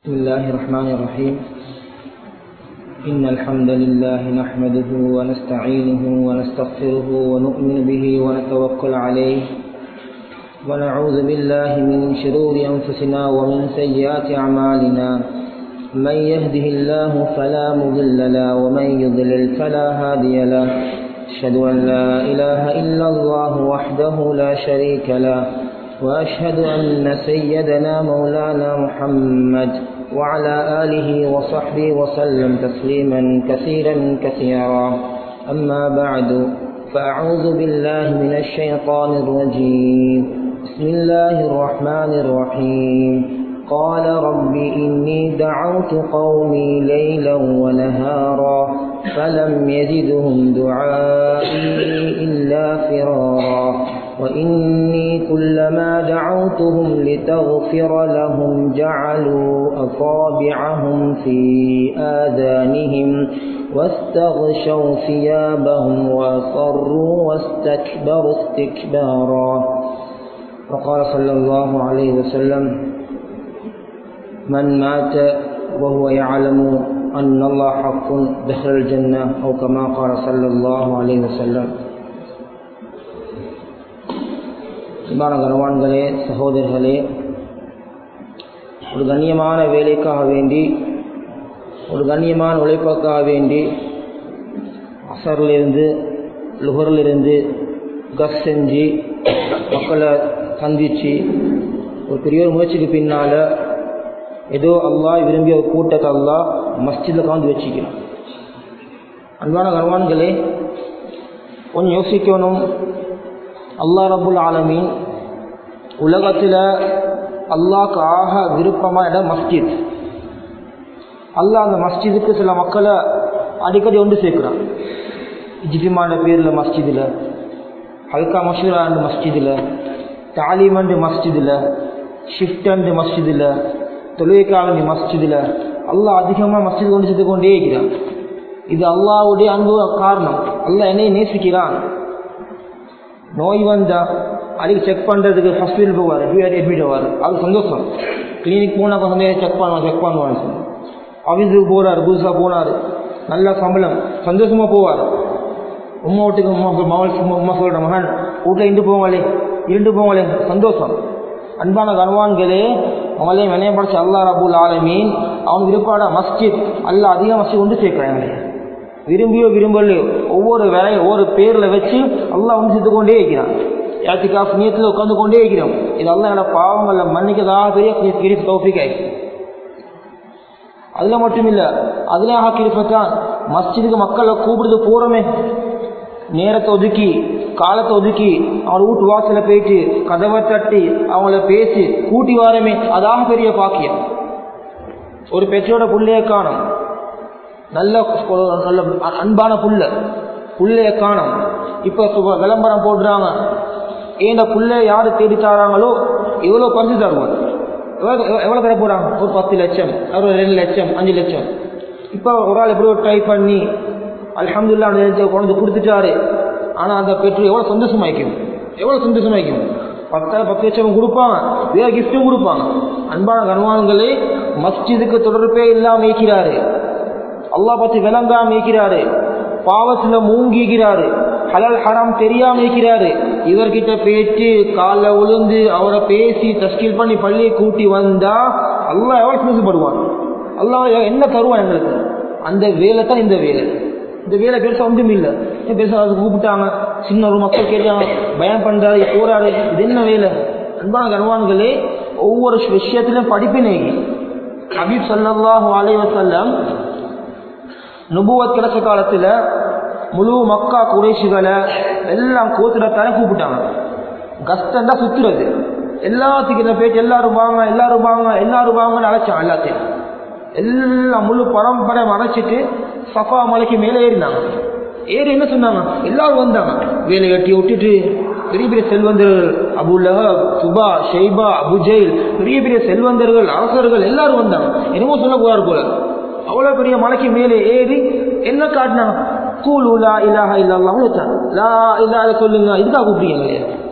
بسم الله الرحمن الرحيم إن الحمد لله نحمده ونستعينه ونستغفره ونؤمن به ونتوكل عليه ونعوذ بالله من شرور أنفسنا ومن سيئات أعمالنا من يهده الله فلا مضل له ومن يضلل فلا هادي له أشهد أن لا إله إلا الله وحده لا شريك له وأشهد أن سيدنا مولانا محمد وعلى آله وصحبه وسلم تسليما كثيرا كثيرا أما بعد فأعوذ بالله من الشيطان الرجيم بسم الله الرحمن الرحيم قال رب إني دعوت قومي ليلا ونهارا فلم يزدهم دعائي إلا فرارا وإني كلما دعوتهم لتغفر لهم جعلوا أصابعهم في آذانهم واستغشوا ثيابهم وأصروا واستكبروا استكبارا وقال صلى الله عليه وسلم من مات وهو يعلم أن الله حق دخل الجنة أو كما قال صلى الله عليه وسلم இமான கனவான்களே சகோதரர்களே ஒரு கண்ணியமான வேலைக்காக வேண்டி ஒரு கண்ணியமான உழைப்புக்காக வேண்டி அசரிலிருந்து லுகரிலிருந்து கஸ் செஞ்சு மக்களை சந்திச்சு ஒரு பெரிய ஒரு முயற்சிக்கு பின்னால் ஏதோ அல்லா விரும்பிய ஒரு கூட்டத்தை அல்லா மஸ்ஜிதில் காந்து வச்சுக்கிறான் அன்பான கனவான்களே கொஞ்சம் யோசிக்கணும் அல்லா ரபுல் ஆலமீன் உலகத்தில் அல்லாக்கு ஆக விருப்பமான இடம் மஸ்ஜித் அல்லாஹ் அந்த மஸ்ஜிதுக்கு சில மக்களை அடிக்கடி ஒன்று சேர்க்குறான் இஜிபிமான பேரில் மஸ்ஜிதில் ஹல்கா மஷூரா அண்டு மஸ்ஜிதில் தாலிமண்டு மஸ்ஜிதில் ஷிஃப்ட் அண்டு மஸ்ஜிதில் தொழுகைக்காக மஸ்ஜிதில் அல்லாஹ் அதிகமாக மஸ்ஜித் கொண்டு சேர்த்து கொண்டே இருக்கிறான் இது அல்லாவுடைய அன்பு காரணம் அல்லாஹ் என்னை நேசிக்கிறான் நோய் வந்தா அதுக்கு செக் பண்ணுறதுக்கு ஹாஸ்பிட்டல் போவார் அட்மிட் ஆவார் அது சந்தோஷம் கிளினிக் போனால் கொஞ்சம் செக் பண்ணுவான் செக் பண்ணுவான்னு ஆஃபீஸுக்கு போகிறார் புதுசாக போனார் நல்ல சம்பளம் சந்தோஷமாக போவார் உம்மா வீட்டுக்கு உமா மகள் உமா சொல்கிற மகன் வீட்டில் இருந்து போவாங்களே இருந்து போவாங்களே சந்தோஷம் அன்பான கர்வான்களே அவங்களையும் வினைய படைச்ச அல்லா ரபுல் ஆலமீன் அவன் விருப்பாட மஸ்ஜித் அல்ல அதிக மஸ்ஜித் கொண்டு சேர்க்கிறாங்களே விரும்பியோ விரும்பலையோ ஒவ்வொரு வேலையும் ஒவ்வொரு பேரில் வச்சு அல்லாஹ் வந்து சேர்த்து கொண்டே இருக்கிறான் ஏத்திகாஃப் நீயத்தில் உட்காந்து கொண்டே இருக்கிறோம் இது அல்ல என்னோட பாவங்களில் மன்னிக்கதாக பெரிய கிரிஃப் தௌஃபிக் ஆயிடுச்சு அதில் மட்டும் இல்லை அதில் ஆக்கிருப்பத்தான் மஸ்ஜிதுக்கு மக்களை கூப்பிடுறது போகிறோமே நேரத்தை ஒதுக்கி காலத்தை ஒதுக்கி அவங்கள வீட்டு வாசலில் போயிட்டு கதவை தட்டி அவங்கள பேசி கூட்டி வாரமே அதாக பெரிய பாக்கியம் ஒரு பெற்றோட புள்ளைய காணும் நல்ல நல்ல அன்பான புள்ள புள்ளைய காணும் இப்போ விளம்பரம் போடுறாங்க ஏண்ட புள்ளைய யாரு தேடி தராங்களோ எவ்வளோ பரிசு தருவாங்க எவ்வளோ தர போகிறாங்க ஒரு பத்து லட்சம் ஒரு ரெண்டு லட்சம் அஞ்சு லட்சம் இப்போ ஒரு ஆள் எப்படியோ ட்ரை பண்ணி அலமதுல்லா அந்த கொண்டு கொடுத்துட்டாரு ஆனால் அந்த பெற்றோர் எவ்வளோ சந்தோஷமாயிக்கும் எவ்வளோ சந்தோஷமாயிக்கும் பத்தாயிரம் பத்து லட்சம் கொடுப்பாங்க வேறு கிஃப்ட்டும் கொடுப்பாங்க அன்பான கர்வான்களே மஸ்ஜிதுக்கு தொடர்பே இல்லாமல் இருக்கிறாரு அல்லா பற்றி விளங்காம இருக்கிறாரு பாவத்தில் மூங்கிக்கிறாரு ஹலல் ஹராம் தெரியாம இருக்கிறாரு இவர்கிட்ட பேச்சு காலில் உளுந்து அவரை பேசி தஸ்கீல் பண்ணி பள்ளியை கூட்டி வந்தா அல்லா எவ்வளோ சந்தோஷப்படுவான் அல்லா என்ன தருவான் எங்களுக்கு அந்த வேலை தான் இந்த வேலை இந்த வேலை பெருசாக ஒன்றும் இல்லை பெருசாக அது கூப்பிட்டாங்க சின்ன ஒரு மக்கள் கேட்டாங்க பயம் பண்ணுறாரு போறாரு இது என்ன வேலை அன்பான கர்வான்களே ஒவ்வொரு விஷயத்திலும் படிப்பினை ஹபீப் சல்லாஹூ அலைவசல்லம் நுபுவத் கிடைச்ச காலத்தில் முழு மக்கா குறைஷிகளை எல்லாம் கோத்திரத்தானே கூப்பிட்டாங்க கஷ்டம் தான் சுத்துறது எல்லாத்துக்கும் போயிட்டு எல்லாரும் வாங்க எல்லாரும் வாங்க எல்லாரும் வாங்கன்னு அழைச்சான் எல்லாத்தையும் எல்லாம் முழு பரம்பரை அழைச்சிட்டு சஃபா மலைக்கு மேலே ஏறினாங்க ஏறி என்ன சொன்னாங்க எல்லாரும் வந்தாங்க வேலை கட்டி விட்டுட்டு பெரிய பெரிய செல்வந்தர்கள் அபுல்லஹ சுபா ஷெய்பா அபுஜெயில் பெரிய பெரிய செல்வந்தர்கள் அரசர்கள் எல்லாரும் வந்தாங்க என்னமோ சொல்ல போறாரு போல அவ்வளோ பெரிய மலைக்கு மேலே ஏறி என்ன காட்டினாங்க கூலு லா இலாஹ இல்லா லா இல்லா சொல்லுங்க இதுக்காக கூப்பிட்டீங்க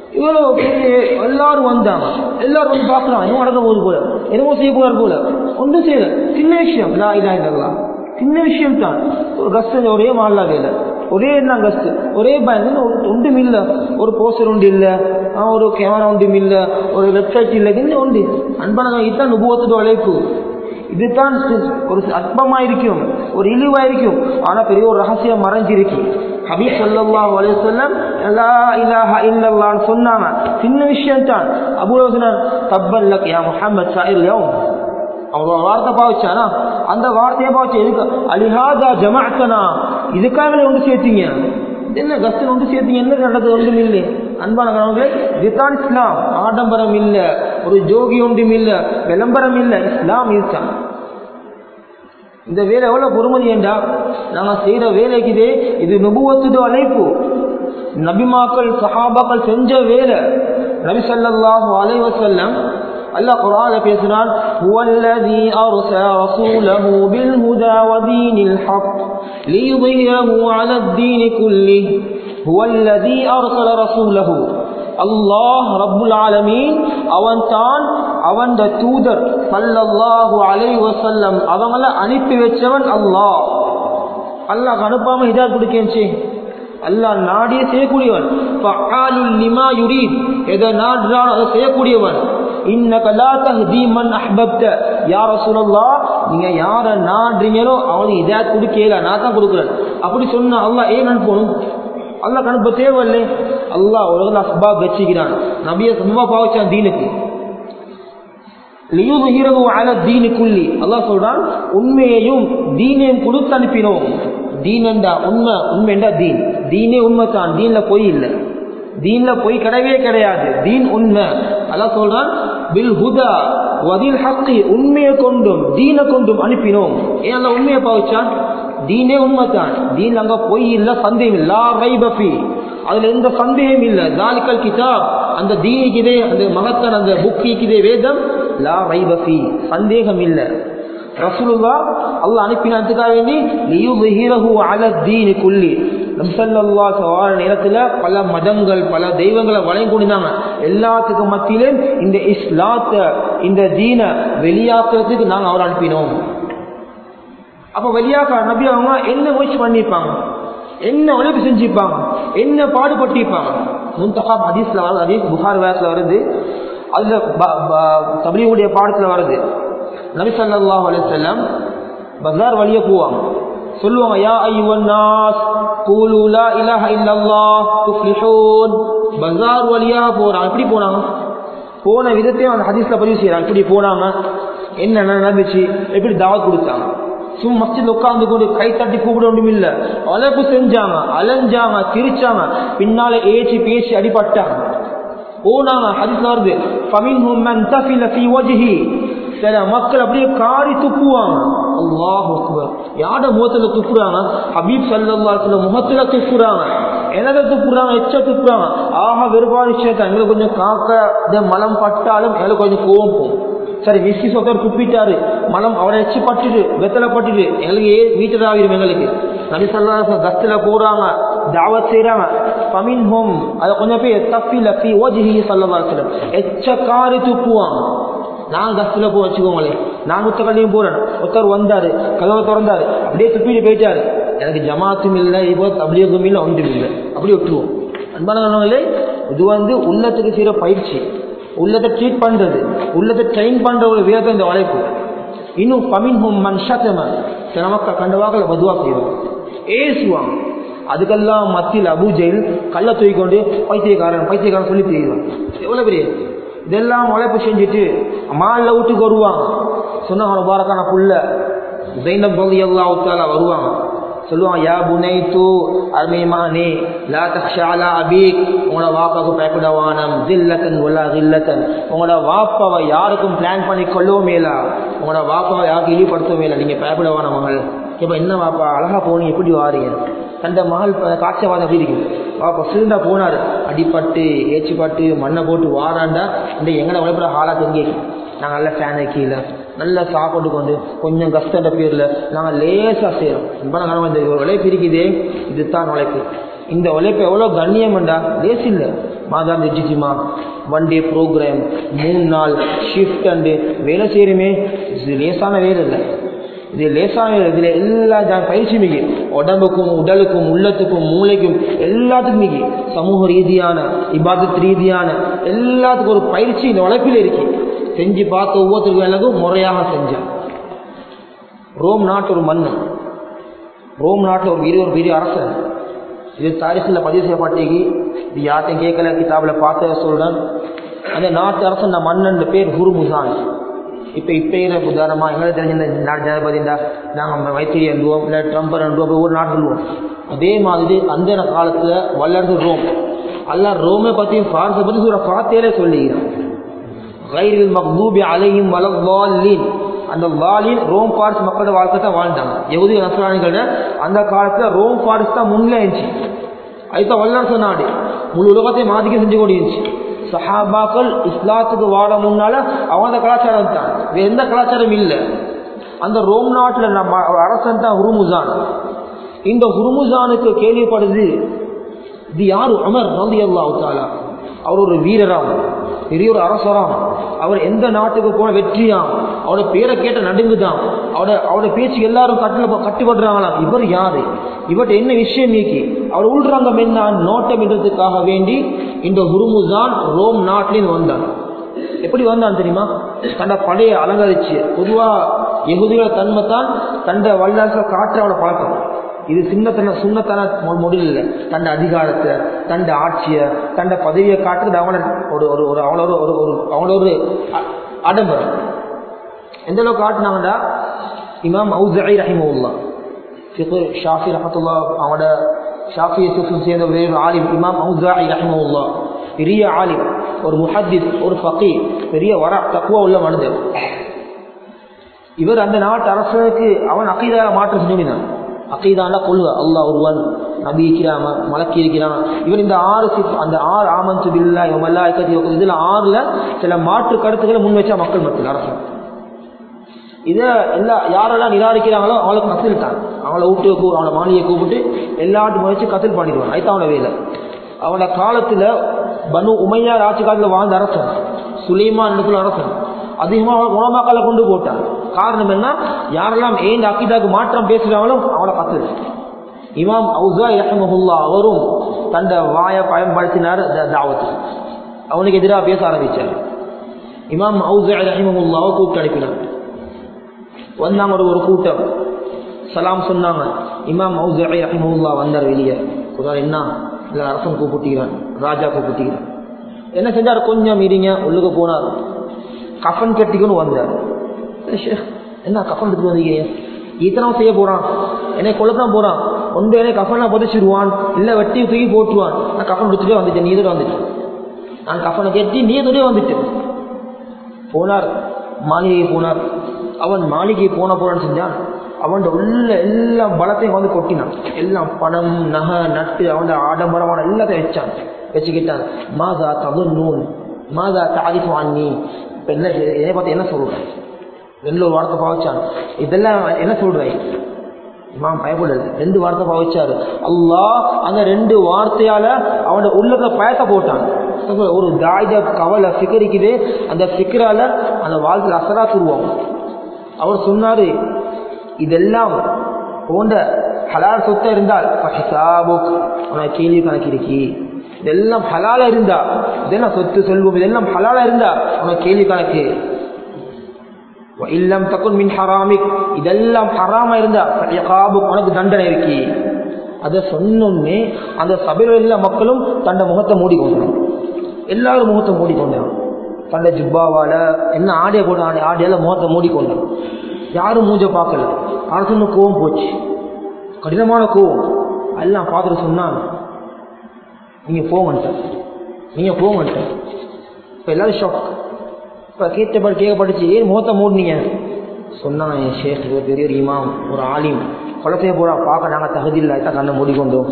இவ்வளவு பெரிய எல்லாரும் வந்தாங்க எல்லாரும் வந்து பார்க்கலாம் என்னமோ நடக்க போகுது போல என்னமோ செய்ய போறாரு போல ஒன்றும் செய்யல சின்ன விஷயம் லா இல்லா இல்லா சின்ன விஷயம் தான் ஒரு கஸ்ட் ஒரே மாலா வேலை ஒரே என்ன கஸ்ட் ஒரே பயந்து ஒன்றும் இல்லை ஒரு போஸ்டர் உண்டு இல்லை ஒரு கேமரா ஒன்றும் இல்லை ஒரு வெப்சைட் இல்லை என்ன உண்டு அன்பான இதுதான் நுபுவத்தோட உழைப்பு இதுதான் ஒரு அற்பமா இருக்கும் ஒரு இழிவா இருக்கும் ஆனா பெரிய ஒரு ரகசியம் மறைஞ்சிருக்கு ஹபீப் ஸல்லல்லாஹு அலைஹி வஸல்லம் லா இலாஹ இல்லல்லாஹ் சொன்னாங்க சின்ன விஷயம் தான் அபூஹுரன் தப்பல் லக் யா முஹம்மத் சாயிர் யௌம் அவன் வார்த்தை பாவிச்சானா அந்த வார்த்தையை பாவிச்சு எதுக்கு அலிஹாதா ஜமாஅத்தனா இதுக்காக ஒன்று சேர்த்தீங்க என்ன கஷ்டம் ஒன்று சேர்த்தீங்க என்ன நடந்தது ஒன்றும் இல்லை அன்பான கணவர்களே இதுதான் இஸ்லாம் ஆடம்பரம் இல்லை ஒரு ஜோகி ஒன்றும் இல்லை விளம்பரம் இல்லை இஸ்லாம் இதுதான் இந்த வேலை எவ்வளவு பொறுமதி என்றா நாங்க செய்யற வேலைக்குதே இது நுபுவத்துது அழைப்பு நபிமாக்கள் சஹாபாக்கள் செஞ்ச வேலை நபி ஸல்லல்லாஹு அலைஹி வஸல்லம் அல்லாஹ் குர்ஆன்ல பேசுறான் ஹுவல்லதி அர்ஸல ரசூலஹு பில் ஹுதா வ தீனில் ஹக் லியுظஹிரஹு அலத்-தீனி குல்லிஹ் ஹுவல்லதி அர்ஸல ரசூலஹு அல்லாஹ் ரப்புல் ஆலமீன் அவன் தான் அவன் தூதர் சல்லல்லாஹு அலைஹி வஸல்லம் அவங்கள அனுப்பி வச்சவன் அல்லாஹ் அல்லாஹ் அனுப்பாம ஹிதாயத் கொடுக்கேன்ச்சு அல்லாஹ் நாடிய செய்யக்கூடியவன் ஃபஆலுல் லிமா யுரீத் எதை நாடுறான் அதை செய்யக்கூடியவன் இன்னக லா தஹ்தி மன் அஹ்பப்த யா ரசூலல்லாஹ் நீங்க யார நாடுறீங்களோ அவனுக்கு ஹிதாயத் கொடுக்கல நான் தான் கொடுக்குறேன் அப்படி சொன்னா அல்லாஹ் ஏன் அனுப்பணும் அல்லாஹ் அனுப்ப தேவையில்லை அல்லாஹ் உலகத்தில் அஸ்பாப் வச்சுக்கிறான் நபிய சும்மா பாவச்சான் தீனுக்கு லியுதுஹிரஹு அல தீனி குல்லி அல்லாஹ் சொல்றான் உண்மையையும் தீனையும் கொடுத்து அனுப்பினோம் தீனண்டா உண்மை உண்மைண்டா தீன் தீனே உண்மை தான் தீன்ல பொய் இல்லை தீன்ல பொய் கிடையவே கிடையாது தீன் உண்மை அல்லாஹ் சொல்றான் பில் ஹுதா வதில் ஹக்கி உண்மையை கொண்டும் தீனை கொண்டும் அனுப்பினோம் ஏன் அல்ல உண்மையை பாவிச்சான் தீனே உண்மைதான் தீன் அங்க பொய் இல்ல சந்தேகம் இல்ல ரைபபி அதுல எந்த சந்தேகம் இல்ல தாலிக்கல் கிதாப் அந்த தீனிக்குதே அந்த மகத்தன் அந்த புக்கிக்குதே வேதம் லா ரைபபி சந்தேகம் இல்ல ரசூலுல்லா அல்லாஹ் அனுப்பினதுக்காக வேண்டி லியுظஹிரஹு அல தீனி குல்லி நம்சல்லாஹ் வாழ நேரத்துல பல மதங்கள் பல தெய்வங்களை வழங்கி கொண்டிருந்தாங்க எல்லாத்துக்கும் மத்தியிலே இந்த இஸ்லாத்தை இந்த தீனை வெளியாக்குறதுக்கு நாங்க அவர் அனுப்பினோம் அப்ப வெளியாக நபி அவங்க என்ன முயற்சி பண்ணிருப்பாங்க என்ன உழைப்பு செஞ்சிருப்பாங்க என்ன பாடுபட்டிருப்பாங்க முன்தகாப் ஹதீஸ்ல வருது ஹதீஸ் புகார் வேசல வருது அதுல தபிலியுடைய பாடத்துல வருது நபி ஸல்லல்லாஹு அலைஹி வஸல்லம் பஜார் வழியே போவாங்க சொல்லுவாங்க யா அய்யுவன் நாஸ் கூலு லா இலாஹ இல்லல்லாஹ் துஃப்லிஹூன் பஜார் வழியா போறாங்க எப்படி போனாங்க போன விதத்தையும் அந்த ஹதீஸ்ல பதிவு செய்யறாங்க இப்படி போனாங்க என்ன நடந்துச்சு எப்படி தாவத் கொடுத்தாங்க சும்மா மஸ்ஜித் உட்கார்ந்து கொண்டு கை தட்டி கூப்பிட ஒன்றும் இல்ல அழைப்பு செஞ்சாங்க அலைஞ்சாங்க திரிச்சாங்க பின்னால ஏச்சி பேசி அடிபட்டாங்க போனாங்க ஹதீஸ்ல வருது ஃபமின்ஹும் மன் தஃபில ஃபீ வஜ்ஹி சில மக்கள் அப்படியே காரி துப்புவாங்க அல்லாஹ் அக்பர் யாட முகத்துல துப்புறாங்க ஹபீப் ஸல்லல்லாஹு அலைஹி வஸல்லம் முகத்துல துப்புறாங்க எனத துப்புறாங்க எச்ச துப்புறாங்க ஆஹா வெறுப்பான விஷயத்த எங்களுக்கு கொஞ்சம் காக்க இந்த மலம் பட்டாலும் எங்களுக்கு கொஞ்சம் கோவம் போகும் சரி விஸ்கி சொத்தர் துப்பிட்டாரு மலம் அவரை எச்சு பட்டுட்டு வெத்தலை பட்டுட்டு எங்களுக்கு ஏ வீட்டர் ஆகிரும் எங்களுக்கு நபி சொல்லா கஸ்தில போறாங்க தாவத் செய்யறாங்க பமின் ஹோம் அதை கொஞ்சம் பேர் தப்பில பி ஓஜிஹி சொல்லா சொல்லம் எச்ச காரி துப்புவாங்க நான் கஸ்தில போ வச்சுக்கோங்களேன் நான் முத்தக்கல்லையும் போறேன் ஒருத்தர் வந்தாரு கதவை திறந்தாரு அப்படியே துப்பிட்டு போயிட்டாரு எனக்கு ஜமாத்தும் இல்லை இப்போ தபிலியகும் இல்லை ஒன்றும் இல்லை அப்படி விட்டுருவோம் அன்பானவர்களே இது வந்து உள்ளத்துக்கு செய்கிற பயிற்சி உள்ளத்தை ட்ரீட் பண்றது உள்ளத்தை ட்ரெயின் பண்ற ஒரு விதத்தை இந்த வளைப்பு இன்னும் பமின் ஹோம் மன்ஷத்தம சில மக்கள் கண்டவாக்களை பதுவா செய்வோம் ஏசுவாங்க அதுக்கெல்லாம் மத்தியில் அபு ஜெயில் கள்ள தூக்கிக்கொண்டு பைத்தியக்காரன் பைத்தியக்காரன் சொல்லி தெரியுவான் எவ்வளவு பெரிய இதெல்லாம் உழைப்பு செஞ்சுட்டு மாலில் வீட்டுக்கு வருவாங்க சொன்னாங்க பாரக்கான புள்ள ஜெயினப் பகுதி எல்லா வருவாங்க சொல்லுவாங்க யா புனைத்து அருமைமானே லா தக்ஷாலா அபீக் உங்களோட வாப்பாக்கு பயப்படவானம் ஜில்லத்தன் உலா ஜில்லத்தன் உங்களோட வாப்பாவை யாருக்கும் பிளான் பண்ணி கொள்ளவும் மேலா உங்களோட வாப்பாவை யாருக்கும் இழிவுபடுத்தவும் மேலா நீங்க பயப்படவான மகள் இப்ப என்ன வாப்பா அழகா போனீங்க எப்படி வாரீங்க தந்த மகள் காட்சியவாதம் அப்படி இருக்கு வாப்பா சிறந்தா போனாரு அடிப்பட்டு ஏச்சுப்பட்டு மண்ணை போட்டு வாராண்டா இந்த எங்கட உழைப்புற ஹாலா தொங்கி நாங்கள் நல்ல ஃபேனை கீழே நல்ல சாப்பாடு கொண்டு கொஞ்சம் கஷ்டன்ற பேரில் நாங்கள் லேசாக செய்கிறோம் ரொம்ப நாங்கள் இந்த உழைப்பு இருக்குதே இதுதான் உழைப்பு இந்த உழைப்பு எவ்வளோ கண்ணியம்டா லேஸ் இல்லை மாதாந்த இஜித்திமா ஒன் டே ப்ரோக்ராம் மூணு நாள் ஷிஃப்ட் அண்டு வேலை செய்கிறோமே இது லேசான வேலை இல்லை இது லேசான வேலை இதில் எல்லா ஜா- பயிற்சி மிகி உடம்புக்கும் உடலுக்கும் உள்ளத்துக்கும் மூளைக்கும் எல்லாத்துக்கும் மிகி சமூக ரீதியான இபாதத் ரீதியான எல்லாத்துக்கும் ஒரு பயிற்சி இந்த உழைப்பில் இருக்கு செஞ்சு பார்த்த ஒவ்வொருத்தருக்கும் எனக்கும் முறையாக செஞ்சேன் ரோம் நாட்டு ஒரு மன்னன் ரோம் நாட்டில் ஒரு பெரிய ஒரு பெரிய அரசன் இது தாரிசில் பதிவு செய்யப்பட்டிருக்கு இது யார்ட்டையும் கேட்கல கிதாபில் பார்த்த சொல்றேன் அந்த நாட்டு அரசன் அந்த மன்னன் பேர் ஹுர்முசான் இப்போ இப்போ இருக்கிற உதாரணமாக எங்களுக்கு தெரிஞ்ச இந்த நாட்டு ஜனாதிபதிண்டா நாங்கள் வைத்திரி எழுதுவோம் இல்லை ட்ரம்ப் எழுதுவோம் ஒவ்வொரு நாட்டு சொல்லுவோம் அதே மாதிரி அந்த காலத்தில் வல்லரசு ரோம் அல்ல ரோமை பற்றியும் ஃபாரஸை பற்றி சொல்கிற பாத்தையிலே சொல்லிக்கிறோம் கைரில் மக்தூபி அலையும் வலவாலின் அந்த வாலின் ரோம் பாரிஸ் மக்களோட வாழ்க்கை தான் வாழ்ந்தாங்க எகுதி நசராணிகள அந்த காலத்துல ரோம் பாரிஸ் தான் முன்னிலை இருந்துச்சு அதுதான் வல்லரசு நாடு முழு உலகத்தையும் மாதிக்க செஞ்சு கொண்டு இருந்துச்சு சஹாபாக்கள் இஸ்லாத்துக்கு வாழ முன்னால அவங்க கலாச்சாரம் தான் வேற எந்த கலாச்சாரம் இல்லை அந்த ரோம் நாட்டுல நம்ம அரசன் தான் ஹுருமுசான் இந்த ஹுருமுசானுக்கு கேள்விப்படுது இது யாரு அமர் ரதி அல்லாஹ் அவர் ஒரு வீரராம் பெரிய ஒரு அரசராம் அவர் எந்த நாட்டுக்கு போன வெற்றியாம் அவரோட பேரை கேட்ட நடுங்குதான் அவரோட அவரோட பேச்சு எல்லாரும் கட்டுல கட்டுப்படுறாங்களாம் இவர் யாரு இவர்கிட்ட என்ன விஷயம் நீக்கி அவர் உள்ரங்கம் என்ன நோட்டம் என்றதுக்காக வேண்டி இந்த குருமுதான் ரோம் நாட்டிலிருந்து வந்தான் எப்படி வந்தான் தெரியுமா தன்னை பழைய அலங்கரிச்சு பொதுவா எகுதிகள தன்மை தான் தன்னை வல்லரச காற்று அவனை பழக்கம் இது சின்னத்தன சுண்ணத்தான முடியல இல்லை தண்ட அதிகாரத்தை தண்ட ஆட்சியை தண்ட பதவியை காட்டுறது அவன ஒரு ஒரு ஒரு அவனோட ஒரு ஒரு அவனோட ஒரு அ- ஆடம்பரம் எந்த அளவுக்கு காட்டினாங்கடா இமாம் அவுசை ரஹிமுல்லா ஃபிக்ர் ஷாஃபி ரஹமத்துல்லா அவனோட ஷாஃபி சுஃபும் சேர்ந்த வேறு ஆலிம் இமாம் அவுசாஇ ரஹிமுல்லா பெரிய ஆலிம் ஒரு முஹத்திஸ் ஒரு ஃபகீ பெரிய வர தக்குவா உள்ள மனிதர் இவர் அந்த நாட்டு அரசனுக்கு அவன் அகைதார மாற்றம் செஞ்சுனான் அகைதாண்டா கொள்வ அல்லாஹ் ஒருவன் நபி இருக்கிறான் மலக்கி இருக்கிறான் இவன் இந்த ஆறு சிப் அந்த ஆறு ஆமந்து பில்லா இவமெல்லா இதுல ஆறுல சில மாற்று கருத்துக்களை முன் வச்சா மக்கள் மத்தியில் அரசன் இதை எல்லா யாரெல்லாம் நிராகரிக்கிறாங்களோ அவளுக்கு கத்தில் தான் அவளை விட்டு கூ அவளை மாளிகையை கூப்பிட்டு எல்லாட்டும் முயற்சி கத்தில் பண்ணிடுவான் அதுதான் அவனோட வேலை அவனோட காலத்துல பனு உமையார் ஆட்சி காலத்துல வாழ்ந்த அரசன் சுலைமான் இடத்துல அரசன் அதிகமாக உணமாக்களை கொண்டு போட்டான் காரணம் என்ன யாரெல்லாம் ஏந்த அக்கிதாக்கு மாற்றம் பேசுகிறாங்களோ அவனை கத்து இமாம் அவுசா ரஹமஹுல்லா அவரும் தந்த வாயை பயன்படுத்தினார் த- தாவத்து அவனுக்கு எதிராக பேச ஆரம்பிச்சார் இமாம் அவுசா ரஹிமஹுல்லாவை கூப்பிட்டு அனுப்பினார் வந்தாங்க ஒரு ஒரு கூட்டம் சலாம் சொன்னாங்க இமாம் அவுசை ரஹிமஹுல்லா வந்தார் வெளியே சொல்றாரு என்ன இல்லை அரசன் கூப்பிட்டுக்கிறான் ராஜா கூப்பிட்டுக்கிறான் என்ன செஞ்சார் கொஞ்சம் இருங்க உள்ளுக்கு போனார் கஃபன் கட்டிக்கணும் வந்தார் "ஏய் ஷேக், என்ன கஃபன் எடுத்துட்டு வந்தீங்க ஈத்தனம் செய்ய போறான் என்னை கொல்லத்தான் போறான் ஒன்று என்னை கஃபனை புதைச்சிடுவான் இல்லை வெட்டி தூக்கி போட்டுருவான் நான் கஃபன் எடுத்துட்டே வந்துட்டேன் நீ இதோட வந்துட்டேன் நான் கஃபனை கட்டி நீ இதோடய வந்துட்டேன் போனார் மாளிகைக்கு போனார் அவன் மாளிகை போன போறான்னு செஞ்சான் அவன் உள்ள எல்லா பலத்தையும் வந்து கொட்டினான் எல்லாம் பணம் நகை நட்டு அவன் ஆடம்பரமான எல்லாத்தையும் வச்சான் வச்சுக்கிட்டான் மாதா தகு நூல் மாதா தாரிஃபு அண்ணி இப்போ என்ன என்னை பார்த்து என்ன சொல்றேன் ரெண்டு ஒரு வார்த்தை பாவச்சான் இதெல்லாம் என்ன சொல்றேன் இமாம் பயப்படுது ரெண்டு வார்த்தை பாவிச்சாரு அல்லாஹ் அந்த ரெண்டு வார்த்தையால அவனோட உள்ளத்துல பயத்தை போட்டான் ஒரு தாய்த கவலை ஃபிக்கரிக்குது அந்த ஃபிக்கரால அந்த வாழ்க்கையில் அசரா துருவோம் அவர் சொன்னாரு இதெல்லாம் போன்ற ஹலால் சொத்தை இருந்தால் ஹிசாபுக் அவனை கேள்வி கணக்கு இருக்கி இதெல்லாம் ஹலாலா இருந்தா இதெல்லாம் சொத்து செல்வம் இதெல்லாம் ஹலாலா இருந்தா அவனை கேள்வி கணக்கு இல்லம் தக்குன் மின் ஹராமிக் இதெல்லாம் ஹராமா இருந்தா இகாபு உனக்கு தண்டனை இருக்கி அதை சொன்னோன்னே அந்த சபையில் எல்லா மக்களும் தன்னை முகத்தை மூடிக்கொண்டான் எல்லாரும் முகத்தை மூடிக்கொண்டான் தன்னை ஜிப்பாவால என்ன ஆடைய போட ஆடை ஆடையால முகத்தை மூடிக்கொண்டான் யாரும் மூஞ்ச பார்க்கல அரசனு கோவம் போச்சு கடினமான கோவம் எல்லாம் பார்த்துட்டு சொன்னாங்க நீங்க போங்கன்ட்ட நீங்க போங்கன்ட்ட இப்போ எல்லாரும் ஷாக் இப்போ கேட்டபடி கேட்கப்பட்டுச்சு ஏன் முகத்தை மூடினீங்க சொன்னான் என் ஷேக் இவர் பெரிய ஒரு இமாம் ஒரு ஆலிம் கொலை செய்ய போறா பார்க்க நாங்கள் தகுதியில் தான் கண்ணை மூடிக்கொண்டோம்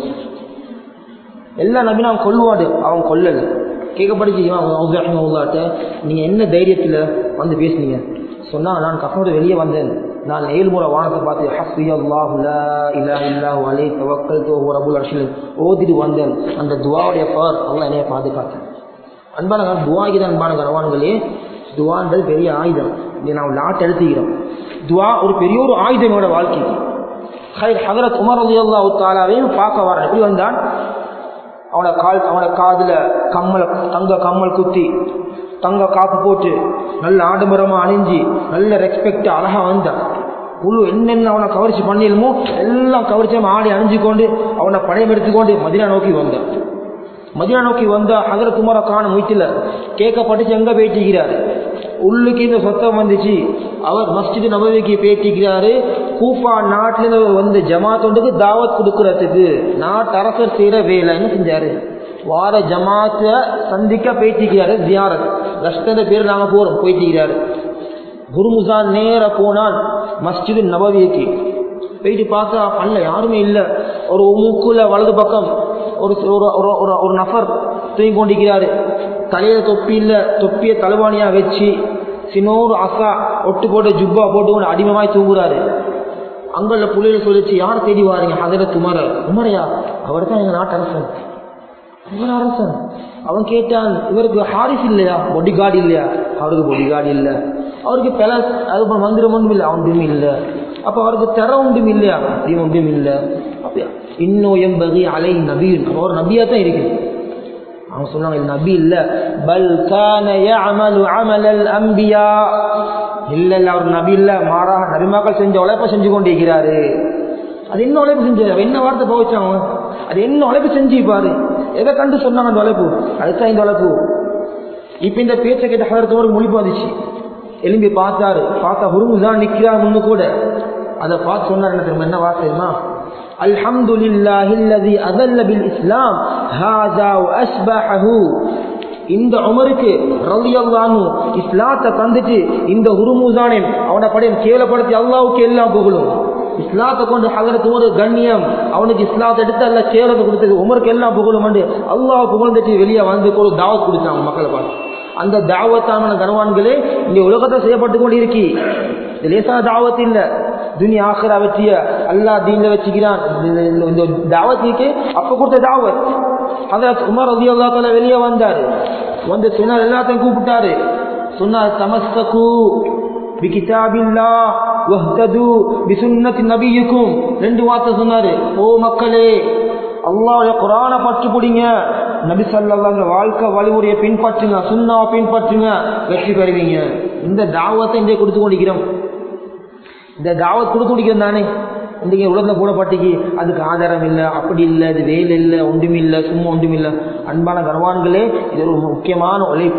எல்லா நபி நான் கொல்லுவாடு அவன் கொல்லல கேட்கப்பட்டுச்சு இமாம் உள்ளாட்ட நீங்கள் என்ன தைரியத்தில் வந்து பேசுனீங்க சொன்னா நான் கஃனோட வெளியே வந்தேன் நான் ஏழு முறை வானத்தை பார்த்து ஹஸ்பி அல்லாஹ் லா இலா இல்லாஹு அலை தவக்கல் தோஹு ரபுல் அர்ஷில் ஓதிட்டு வந்தேன் அந்த துவாவுடைய பவர் அல்லாஹ் என்னைய பாதுகாத்தேன் அன்பான துவாகி தான் அன்பான கனவான்களே துவான்றது பெரிய ஆயுதம் இதை நான் நாட்டு எடுத்துக்கிறோம் துவா ஒரு பெரிய ஒரு ஆயுதம் என்னோட வாழ்க்கைக்கு ஹைர் ஹதரத் உமர் அலி அல்லா தாலாவையும் பார்க்க வரேன் எப்படி வந்தான் அவனோட கால் அவனோட காதுல கம்மல் தங்க கம்மல் குத்தி தங்க காப்பு போட்டு நல்ல ஆடம்பரமா அணிஞ்சு நல்ல ரெஸ்பெக்ட் அழகா வந்தான் குழு என்னென்ன அவனை கவர்ச்சி பண்ணிடுமோ எல்லாம் கவர்ச்சியாக ஆடி அணிஞ்சு கொண்டு அவனை படையம் எடுத்துக்கொண்டு மதினா நோக்கி வந்தான் மதினா நோக்கி வந்தா ஹதரத் உமரை காண முயற்சியில் கேட்கப்பட்டுச்சு எங்க பேட்டிக்கிறார் உள்ளுக்கு இந்த சொத்தம் வந்துச்சு அவர் மஸ்ஜித் நபவிக்கு பேட்டிக்கிறாரு கூப்பா நாட்டில் வந்த ஜமாத்தொண்டுக்கு தாவத் கொடுக்கறதுக்கு நாட்டு அரசர் செய்யற வேலை என்ன செஞ்சாரு வார ஜமாத்தை சந்திக்க பேட்டிக்கிறாரு ஜியாரத் ரஷ்டத பேர் நாங்க போறோம் போயிட்டிக்கிறாரு குருமுசான் நேர போனால் மஸ்ஜிது நபவிக்கு போயிட்டு பார்த்தா பல்ல யாருமே இல்லை ஒரு மூக்குல வலது பக்கம் ஒரு ஒரு ஒரு- ஒரு ஒரு நபர் தூங்கி கொண்டிருக்கிறாரு தலையில தொப்பி இல்லை தொப்பியை தலவாணியா வச்சு சின்னோரு அசா ஒட்டு போட்டு ஜுப்பா போட்டு கொண்டு அடிமமாய் தூங்குறாரு அங்குள்ள புள்ளையில சொல்லிச்சு யார் தேடி வாரீங்க ஹதரத் உமர உமரையா அவர் தான் எங்க நாட்டு அரசன் இவர் அரசன் அவன் கேட்டான் இவருக்கு ஹாரிஸ் இல்லையா பொடி கார்டு இல்லையா அவருக்கு பொடி கார்டு இல்லை அவருக்கு பெலஸ் அது அப்புறம் மந்திரம் ஒன்றும் இல்லை ஒன்றும் இல்லை அப்போ அவருக்கு திற ஒன்றும் இல்லையா அப்படியும் ஒன்றும் இல்லை அப்படியா இன்னும் எம்பகி அலை நபியின் அவர் நபியா தான் இருக்குது அவங்க சொன்னாங்க இது நபி இல்ல பல் கான யஅமலு அமலல் அன்பியா இல்ல இல்ல அவர் நபி இல்ல மாறாக நபிமாக்கள் செஞ்ச உழைப்ப செஞ்சு கொண்டிருக்கிறாரு அது என்ன உழைப்பு செஞ்சது அவன் என்ன வார்த்தை போச்சான் அவன் அது என்ன உழைப்பு செஞ்சு பாரு எதை கண்டு சொன்னாங்க அந்த உழைப்பு அதுதான் இந்த உழைப்பு இப்ப இந்த பேச்சை கேட்ட ஹதரத்தோடு மொழிப்பு வந்துச்சு எலும்பி பார்த்தாரு பார்த்தா ஹுருமுதான் நிக்கிறார் முன்னு கூட அதை பார்த்து சொன்னார் என்ன தெரியுமா என்ன வார்த்தைமா الحمد لله الذي أذل بالإسلام هذا وأشباحه இந்த உமருக்கு ரலியல்லாஹு இஸ்லாத்தை தந்துட்டு இந்த ஹுருமுசானே அவனை படையும் கேவலப்படுத்தி அல்லாவுக்கு எல்லாம் புகழும் இஸ்லாத்தை கொண்டு ஹதரத் உமர் கண்ணியம் அவனுக்கு இஸ்லாத்தை எடுத்து அல்ல கேவலத்தை கொடுத்தது உமருக்கு எல்லாம் புகழும் அல்லாஹ் புகழ்ந்துட்டு வெளியே வந்து கூட தாவத் கொடுத்தாங்க மக்களை பார்த்து அந்த தாவத்தான கனவான்களே இந்த உலகத்தை செய்யப்பட்டு கொண்டு இருக்கி இது லேசான தாவத் இல்ல துனி ஆخرா வச்சிய அல்லாஹ் தீன்ல வச்சுக்கிறான் இந்த- இந்த தாவத்துக்கு அப்ப கொடுத்த தாவத் ஹதரத் உமர் ரலியல்லாஹு தஆலா வெளியே வந்தாரு வந்து சொன்னார் எல்லாத்தையும் கூப்பிட்டாரு சொன்னார் தமஸ்தகு பிகிதாபில்லா வஹ்தது பிசுன்னத்தி நபியுக்கும் ரெண்டு வார்த்தை சொன்னாரு ஓ மக்களே அல்லாஹ்வுடைய குர்ஆனை பற்றி பிடிங்க நபி ஸல்லல்லாஹு வாழ்க்கை வழிமுறையை பின்பற்றுங்க சுன்னாவை பின்பற்றுங்க வெற்றி பெறுவீங்க இந்த தாவத்தை இங்கே கொடுத்து கொண்டிருக்கிறோம் இந்த தாவத் கொடுத்து கொண்டிருக்கிறோம் தானே இன்றைக்கு உலகத்தில் போடப்பட்டிக்கு அதுக்கு ஆதாரம் இல்லை அப்படி இல்லை இது வேலை இல்லை ஒன்றும் இல்லை சும்மா ஒன்றும் இல்லை அன்பான கர்வான்களே இது ஒரு முக்கியமான உழைப்பு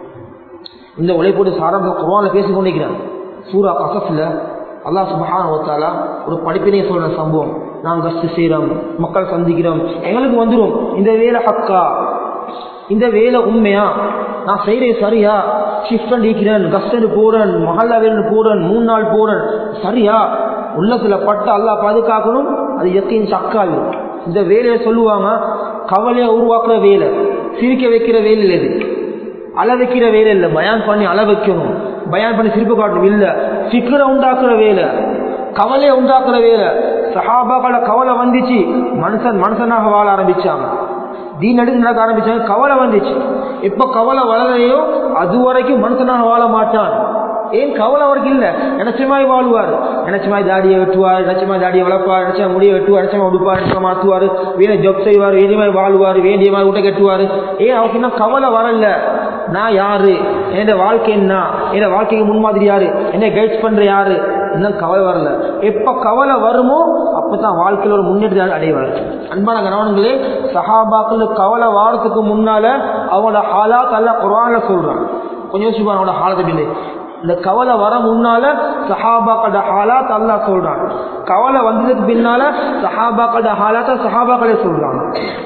இந்த உழைப்போடு சாரம்ப குர்ஆன்ல பேசி கொண்டிருக்கிறான் சூரா கசஃப்ல அல்லாஹ் சுப்ஹானஹு வ தஆலா ஒரு படிப்பினை சொல்ற சம்பவம் நாங்க கஷ்ட செய்கிறோம் மக்கள் சந்திக்கிறோம் எங்களுக்கு வந்துரும் இந்த வேலை ஹக்கா இந்த வேலை உண்மையா நான் செய்கிறேன் சரியா ஷிஃப்ட் அடிக்கிறேன் கஸ்டடு போறேன் மஹல்லா வேலை போறேன் மூணு நாள் போறேன் சரியா உள்ளத்துல பட்டு அல்லாஹ் பாதுகாக்கணும் அது எத்தையும் சக்காகும் இந்த வேலையை சொல்லுவாங்க கவலையை உருவாக்குற வேலை சிரிக்க வைக்கிற வேலை இல்லை இது அள வைக்கிற வேலை இல்லை பயான் பண்ணி அள வைக்கணும் பயான் பண்ணி சிரிப்பு காட்டணும் இல்லை சிக்கரை உண்டாக்குற வேலை கவலையை உண்டாக்குற வேலை சஹாபாக்கள கவலை வந்துச்சு மனுஷன் மனுஷனாக வாழ ஆரம்பிச்சாங்க தீன் எடுத்து நடக்க ஆரம்பிச்சாங்க கவலை வந்துச்சு எப்ப கவலை வளரையோ அது வரைக்கும் மனுஷனாக வாழ மாட்டான் ஏன் கவலை அவருக்கு இல்லை நினைச்சமாய் வாழ்வார் நினைச்சமாய் தாடியை வெட்டுவார் நினைச்சமாய் தாடியை வளர்ப்பார் நினைச்சா முடியை வெட்டுவார் நினைச்சமா உடுப்பார் நினைச்சமா மாற்றுவார் வேண்டிய ஜப் செய்வார் வேண்டியமாய் வாழ்வார் வேண்டிய மாதிரி விட்ட கட்டுவார் ஏன் அவருக்கு இன்னும் கவலை வரல நான் யாரு என்னோட வாழ்க்கை என்ன என்னோட வாழ்க்கைக்கு முன்மாதிரி யாரு என்னை கைட்ஸ் பண்ற யாரு இன்னும் கவலை வரல எப்ப கவலை வருமோ அப்பதான் வாழ்க்கையில ஒரு முன்னேற்றத்தை அடைவார் அன்பான கணவன்களே சஹாபாக்களுக்கு கவலை வாரத்துக்கு முன்னால அவங்களோட ஹாலாத் அல்ல குரான்ல சொல்றான் கொஞ்சம் யோசிச்சு பாருங்க அவங்களோட ஹாலத் எப்படி இந்த கவலை வர முன்னால சஹாபாக்களோட ஹாலாத் அல்லாஹ் சொல்றான் கவலை வந்ததுக்கு பின்னால சஹாபாக்களோட ஹாலாத்த சஹாபாக்களே சொல்றாங்க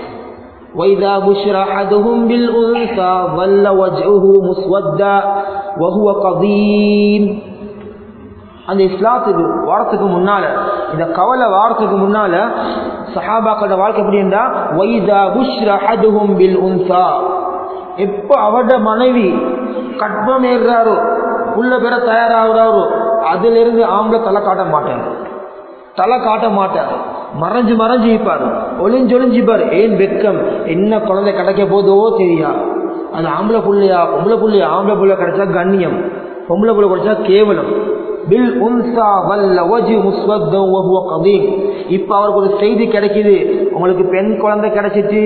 وإذا بشر أحدهم بالأنثى ظل وجهه مسودا وهو قضيم அந்த இஸ்லாத்துக்கு வாரத்துக்கு முன்னால இந்த கவலை வாரத்துக்கு முன்னால சஹாபாக்களோட வாழ்க்கை எப்படி இருந்தா வைதா புஷ்ர அஹதுஹும் பில் உன்சா எப்ப அவட மனைவி கட்பம் ஏறுறாரோ உள்ள பெற தயாராகிறாரோ அதுல இருந்து ஆம்பளை தலை காட்ட மாட்டார் தலை காட்ட மாட்டார் மறைஞ்சு மறைஞ்சு இருப்பார் ஒளிஞ்சு ஒளிஞ்சுப்பார் ஏன் வெக்கம் என்ன குழந்தை கிடைக்க போதோ தெரியா அது ஆம்பளை புள்ளையா பொம்பளை புள்ளையா ஆம்பளை புள்ள கிடைச்சா கண்ணியம் பொம்பளை புள்ள கிடைச்சா கேவலம் பில் உன்சா வல்ல வஜு முஸ்வத்தம் வஹுவ கதீம் இப்ப அவருக்கு ஒரு செய்தி கிடைக்குது உங்களுக்கு பெண் குழந்தை கிடைச்சிட்டு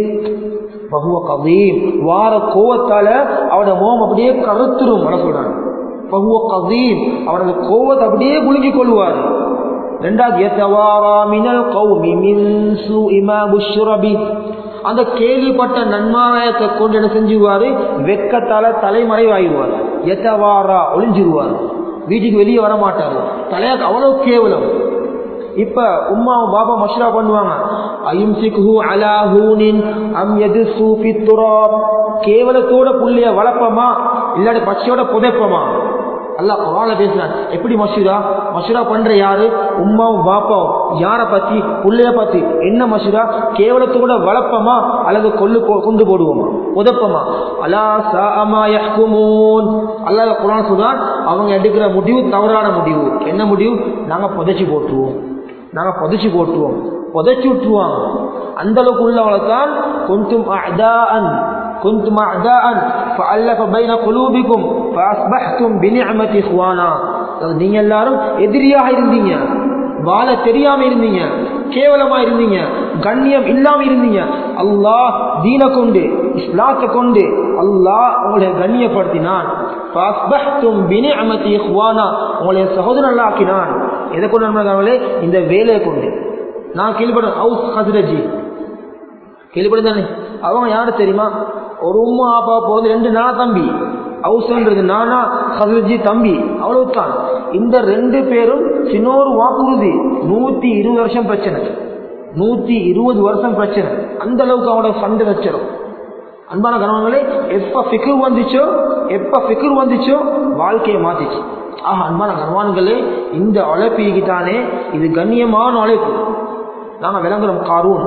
பகுவ கதீம் வார கோவத்தால அவனோட மோகம் அப்படியே கருத்துரும் வர சொல்றாங்க பகுவ கதீம் அவனோட கோவத்தை அப்படியே குலுங்கிக் கொள்வார் ரெண்டாவது யதவாரா மினல் கௌமி மின் சூஇ மா புஷ்ரபி அந்த கேள்விப்பட்ட நன்மாராயத்தை கொண்டு என்ன செஞ்சுவாரு வெக்கத்தால தலைமறைவாயிடுவார் எத்தவாரா ஒளிஞ்சிருவார் வீட்டுக்கு வெளியே வர மாட்டாரு தலையா அவ்வளவு கேவலம் இப்ப உம்மாவும் பாபா மஷ்ரா பண்ணுவாங்க அயும்சிக்ஹு அலா ஹூனின் அம் யதுசு ஃபி துராப் கேவலத்தோட புள்ளைய வளர்ப்பமா இல்லாட்டி பச்சையோட புதைப்பமா அல்லாஹ் குரான்ல பேசுறான் எப்படி மஷூரா மஷூரா பண்ற யாரு உம்மாவும் பாப்பாவும் யார பத்தி புள்ளைய பத்தி என்ன மஷூரா கேவலத்தோட வளர்ப்பமா அல்லது கொல்லு போ- கொண்டு போடுவோமா உதப்பமா அலா சாமா யஹ்குமூன் அல்லாஹ் குரான் சொல்றான் அவங்க எடுக்கிற முடிவு தவறான முடிவு என்ன முடிவு நாங்க புதைச்சி போட்டுருவோம் நாங்க புதைச்சி போட்டுருவோம் புதைச்சி விட்டுருவாங்க அந்த அளவுக்கு உள்ளவங்களை தான் கொஞ்சம் அதான் كنتم أعداء فألف بين قلوبكم فأصبحتم بنعمة إخوانا நீங்க எல்லாரும் எதிரியாக இருந்தீங்க வாழ தெரியாம இருந்தீங்க கேவலமா இருந்தீங்க கண்ணியம் இல்லாம இருந்தீங்க அல்லாஹ் தீன கொண்டு இஸ்லாத்தை கொண்டு அல்லாஹ் உங்களை கண்ணியப்படுத்தினான் فأصبحتم بنعمة إخوانا உங்களை சகோதரன் ஆக்கினான் எதை கொண்டு நண்பர்களே இந்த வேலையை கொண்டு நான் கேள்விப்பட்டேன் ஹவுஸ் ஹசரஜி கேள்விப்படுதானே அவங்க யாரு தெரியுமா ஒரு உம்மா அப்பா பிறந்து ரெண்டு நானா தம்பி ஹவுஸ்ன்றது நானா ஹசரஜி தம்பி அவ்வளவுதான் இந்த ரெண்டு பேரும் சின்னோரு வாக்குறுதி நூத்தி இருபது வருஷம் பிரச்சனை நூத்தி இருபது வருஷம் பிரச்சனை அந்த அளவுக்கு அவனோட சண்டை வச்சிடும் அன்பான கணவங்களே எப்ப ஃபிக்ர் வந்துச்சோ எப்ப ஃபிக்ர் வந்துச்சோ வாழ்க்கையை மாத்திச்சு ஆஹா அன்பான கணவான்களே இந்த உழைப்பிக்கிட்டானே இது கண்ணியமான உழைப்பு நாங்க விளங்குறோம் காரூன்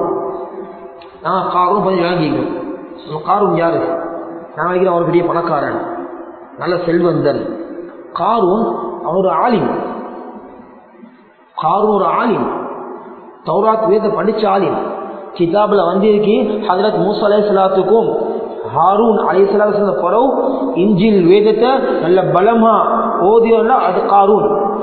நாங்க காரூன் கொஞ்சம் விளங்கிக்கிறோம் நம்ம காரூன் யாரு நான் நினைக்கிறேன் அவர் பெரிய பணக்காரன் நல்ல செல்வந்தன் காரூன் அவன் ஒரு ஆலிம் காரூன் ஒரு ஆலிம் தௌராத் வேத படிச்ச ஆலிம் கிதாபில் வந்திருக்கு ஹதரத் மூசா அலை சலாத்துக்கும் ஹாரூன் அலை சலாத்து பரவ் இஞ்சில் வேதத்தை நல்ல பலமா ஓதியோன்னா அது காரூன்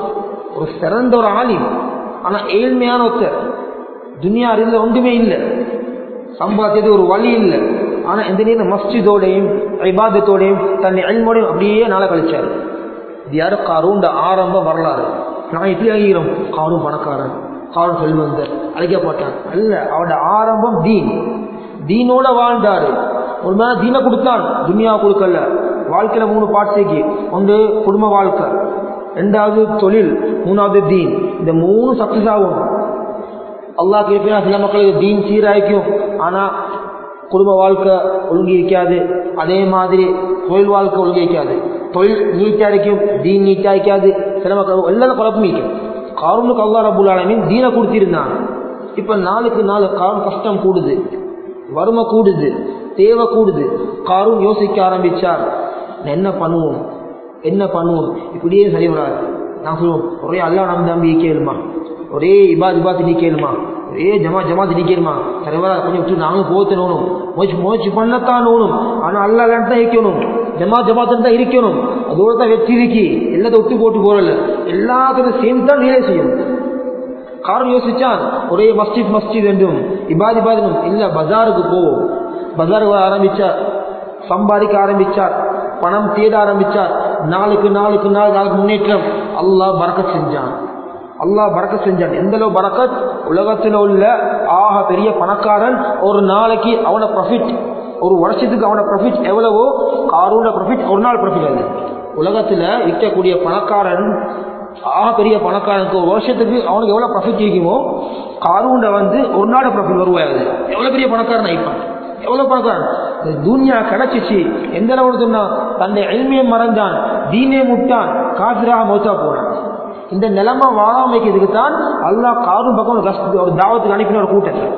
ஒரு சிறந்த ஒரு ஆலிம் ஆனா ஏழ்மையான ஒருத்தர் துனியா அறிந்த ஒன்றுமே இல்லை சம்பாத்தியது ஒரு வழி இல்லை ஆனா எந்த நேரம் மஸ்ஜிதோடையும் ஐபாதத்தோடையும் தன்னை அல்மோடையும் அப்படியே நாளை கழிச்சாரு இது யாரு காரூண்ட ஆரம்ப வரலாறு நான் எப்படி ஆகிறோம் காரும் பணக்காரன் காரும் செல்வந்தர் அழைக்கப்பட்டான் அல்ல அவனோட ஆரம்பம் தீன் தீனோட வாழ்ந்தாரு ஒரு மேல தீனை கொடுத்தான் துனியா கொடுக்கல வாழ்க்கையில மூணு பாட்சிக்கு ஒன்று குடும்ப வாழ்க்கை ரெண்டாவது தொழில் மூணாவது தீன் இந்த மூணு சக்சஸ் ஆகும் அல்லாஹ் கேட்பினா சில மக்களுக்கு தீன் சீராய்க்கும் ஆனா குடும்ப வாழ்க்கை ஒழுங்கி இருக்காது அதே மாதிரி தொழில் வாழ்க்கை ஒழுங்கி இருக்காது தொழில் நீட்டா இருக்கும் தீன் நீட்டா இருக்காது சில மக்கள் எல்லாம் குழப்பம் இருக்கும் காரூனுக்கு அல்லா ரபுல் ஆலமீன் தீனை கொடுத்திருந்தான் இப்ப நாளுக்கு நாள் காரும் கஷ்டம் கூடுது வறுமை கூடுது தேவை கூடுது காரும் யோசிக்க ஆரம்பிச்சார் நான் என்ன பண்ணுவோம் என்ன பண்ணுவோம் இப்படியே சரி வராது நான் சொல்லுவோம் ஒரே அல்லா நம் தம்பி கேளுமா ஒரே இபாத் இபாத் நீ கேளுமா ஒரே ஜமா ஜமாத் நீ கேளுமா சரி வராது கொஞ்சம் விட்டு நாங்களும் போத்தணும் முயற்சி முயற்சி பண்ணத்தான் ஓணும் ஆனா அல்லா தான் இருக்கணும் ஜமா ஜமாத் தான் இருக்கணும் அதோட தான் வெற்றி இருக்கி எல்லாத்தையும் விட்டு போட்டு போறல எல்லாத்தையும் சேர்ந்து தான் நீரே செய்யணும் காரணம் யோசிச்சான் ஒரே மஸ்ஜித் மஸ்ஜித் என்றும் இபாதி இபாதனும் இல்ல பஜாருக்கு போவோம் பஜாருக்கு வர ஆரம்பிச்சார் சம்பாதிக்க ஆரம்பிச்சார் பணம் தேட ஆரம்பிச்சார் நாளுக்கு நாளுக்கு நாள் நாளுக்கு முன்னேற்றம் அல்லாஹ் பறக்கத் செஞ்சான் அல்லாஹ் பறக்கத் செஞ்சான் எந்த அளவு பறக்கத் உலகத்தில் உள்ள ஆக பெரிய பணக்காரன் ஒரு நாளைக்கு அவன ப்ராஃபிட் ஒரு வருஷத்துக்கு அவன ப்ராஃபிட் எவ்வளவோ காரோட ப்ராஃபிட் ஒரு நாள் ப்ராஃபிட் அது உலகத்துல விற்கக்கூடிய பணக்காரன் ஆக பெரிய பணக்காரனுக்கு ஒரு வருஷத்துக்கு அவனுக்கு எவ்வளவு ப்ராஃபிட் இருக்குமோ காரூண்ட வந்து ஒரு நாள் ப்ராஃபிட் வருவாது எவ்வளவு பெரிய பணக்காரன் ஆயிப்பான் எவ்வளவு பணக்காரன் இந்த துன்யா கிடைச்சிச்சு எந்த அளவு சொன்னா தன்னை எளிமையை மறந்தான் தீனே முட்டான் காசிராக மௌத்தா போனான் இந்த நிலைமை வாழாம வைக்கிறதுக்கு தான் அல்லாஹ் காரும் பக்கம் ஒரு கஷ்ட- ஒரு தாவத்துக்கு அனுப்பின ஒரு கூட்டத்தை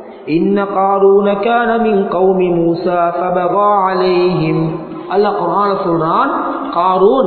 إن قارون كان من قوم موسى فبغى عليهم அல்லாஹ் குர்ஆன்ல சொல்றான் காரூன்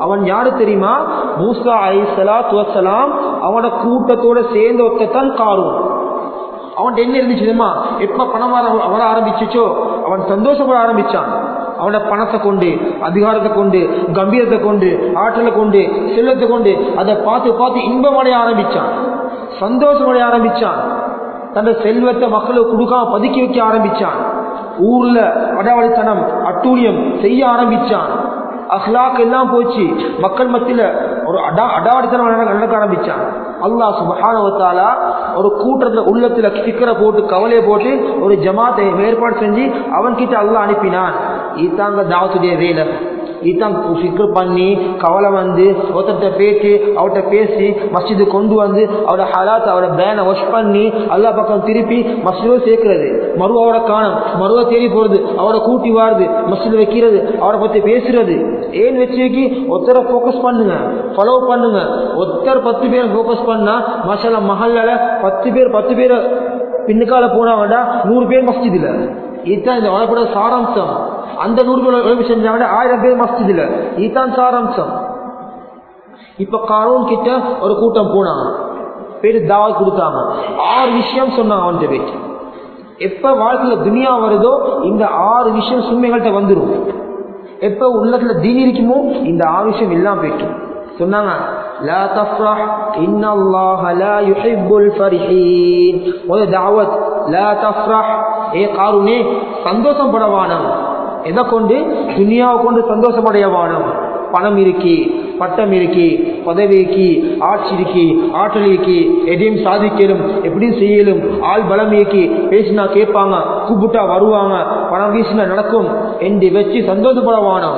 அவன் யாரு தெரியுமா மூசா அலை சலாத்து வசலாம் அவனோட கூட்டத்தோட சேர்ந்த ஒத்தத்தான் காரும் அவன் என்ன இருந்துச்சு தெரியுமா எப்ப பணம் வர வர ஆரம்பிச்சுச்சோ அவன் சந்தோஷப்பட ஆரம்பிச்சான் அவனோட பணத்தை கொண்டு அதிகாரத்தை கொண்டு கம்பீரத்தை கொண்டு ஆற்றலை கொண்டு செல்வத்தை கொண்டு அதை பார்த்து பார்த்து இன்பமடைய ஆரம்பிச்சான் சந்தோஷமடைய ஆரம்பிச்சான் தன் செல்வத்தை மக்களுக்கு கொடுக்காம பதுக்கி வைக்க ஆரம்பிச்சான் ஊர்ல அடாவடித்தனம் அட்டூழியம் செய்ய ஆரம்பிச்சான் அஹ்லாக் எல்லாம் போச்சு மக்கள் மத்தியில ஒரு அடா அடாவடித்தனம் நடக்க நடக்க ஆரம்பிச்சான் அல்லாஹ் சுபஹானவத்தாலா ஒரு கூட்டத்துல உள்ளத்துல சிக்கரை போட்டு கவலையை போட்டு ஒரு ஜமாத்தை ஏற்பாடு செஞ்சு அவன் கிட்ட அல்லாஹ் அனுப்பினான் இதாங்க தாவத்துடைய வேலை இதான் ஃபிக்ர் பண்ணி கவலை வந்து ஒருத்தர்கிட்ட பேச்சு அவர்கிட்ட பேசி மஸ்ஜிது கொண்டு வந்து அவரோட ஹலாத் அவரோட பேனை வாஷ் பண்ணி அல்லா பக்கம் திருப்பி மஸ்ஜிதோ சேர்க்கிறது மறு அவரை காணும் மறுவை தேடி போறது அவரை கூட்டி வாருது மஸ்ஜித் வைக்கிறது அவரை பத்தி பேசுறது ஏன் வச்சு வைக்கி ஒருத்தரை ஃபோக்கஸ் பண்ணுங்க ஃபாலோ பண்ணுங்க ஒருத்தர் பத்து பேர் ஃபோக்கஸ் பண்ணா மசாலா மஹல்ல பத்து பேர் பத்து பேர் பின்னுக்கால போனாங்கடா நூறு பேர் மஸ்ஜிதுல இதுதான் இந்த வளப்பட சாராம்சம் அந்த நூறு பேர் உழைப்பு செஞ்சாங்கன்னா ஆயிரம் பேர் மஸ்ஜிதுல இதுதான் சாராம்சம் இப்ப காரூன் கிட்ட ஒரு கூட்டம் போனாங்க பேரு தாவத் கொடுத்தாங்க ஆறு விஷயம் சொன்னாங்க அவன்கிட்ட போயிட்டு எப்ப வாழ்க்கையில துனியா வருதோ இந்த ஆறு விஷயம் சும்மைகள்கிட்ட வந்துடும் எப்ப உள்ளத்துல தீன் இருக்குமோ இந்த ஆறு விஷயம் எல்லாம் போயிட்டு சொன்னாங்க لا تفرح إن الله لا يحب الفرحين முதல் தாவத் لا تفرح ஏ காருனே சந்தோஷம் படவானம் எதை கொண்டு துனியாவை கொண்டு சந்தோஷமடைய வானம் பணம் இருக்கி பட்டம் இருக்கி பதவி இருக்கி ஆட்சி இருக்கி ஆற்றல் இருக்கி எதையும் சாதிக்கலும் எப்படியும் செய்யலும் ஆள் பலம் இருக்கி பேசினா கேட்பாங்க கூப்பிட்டா வருவாங்க பணம் வீசினா நடக்கும் என்று வச்சு சந்தோஷப்படவானம்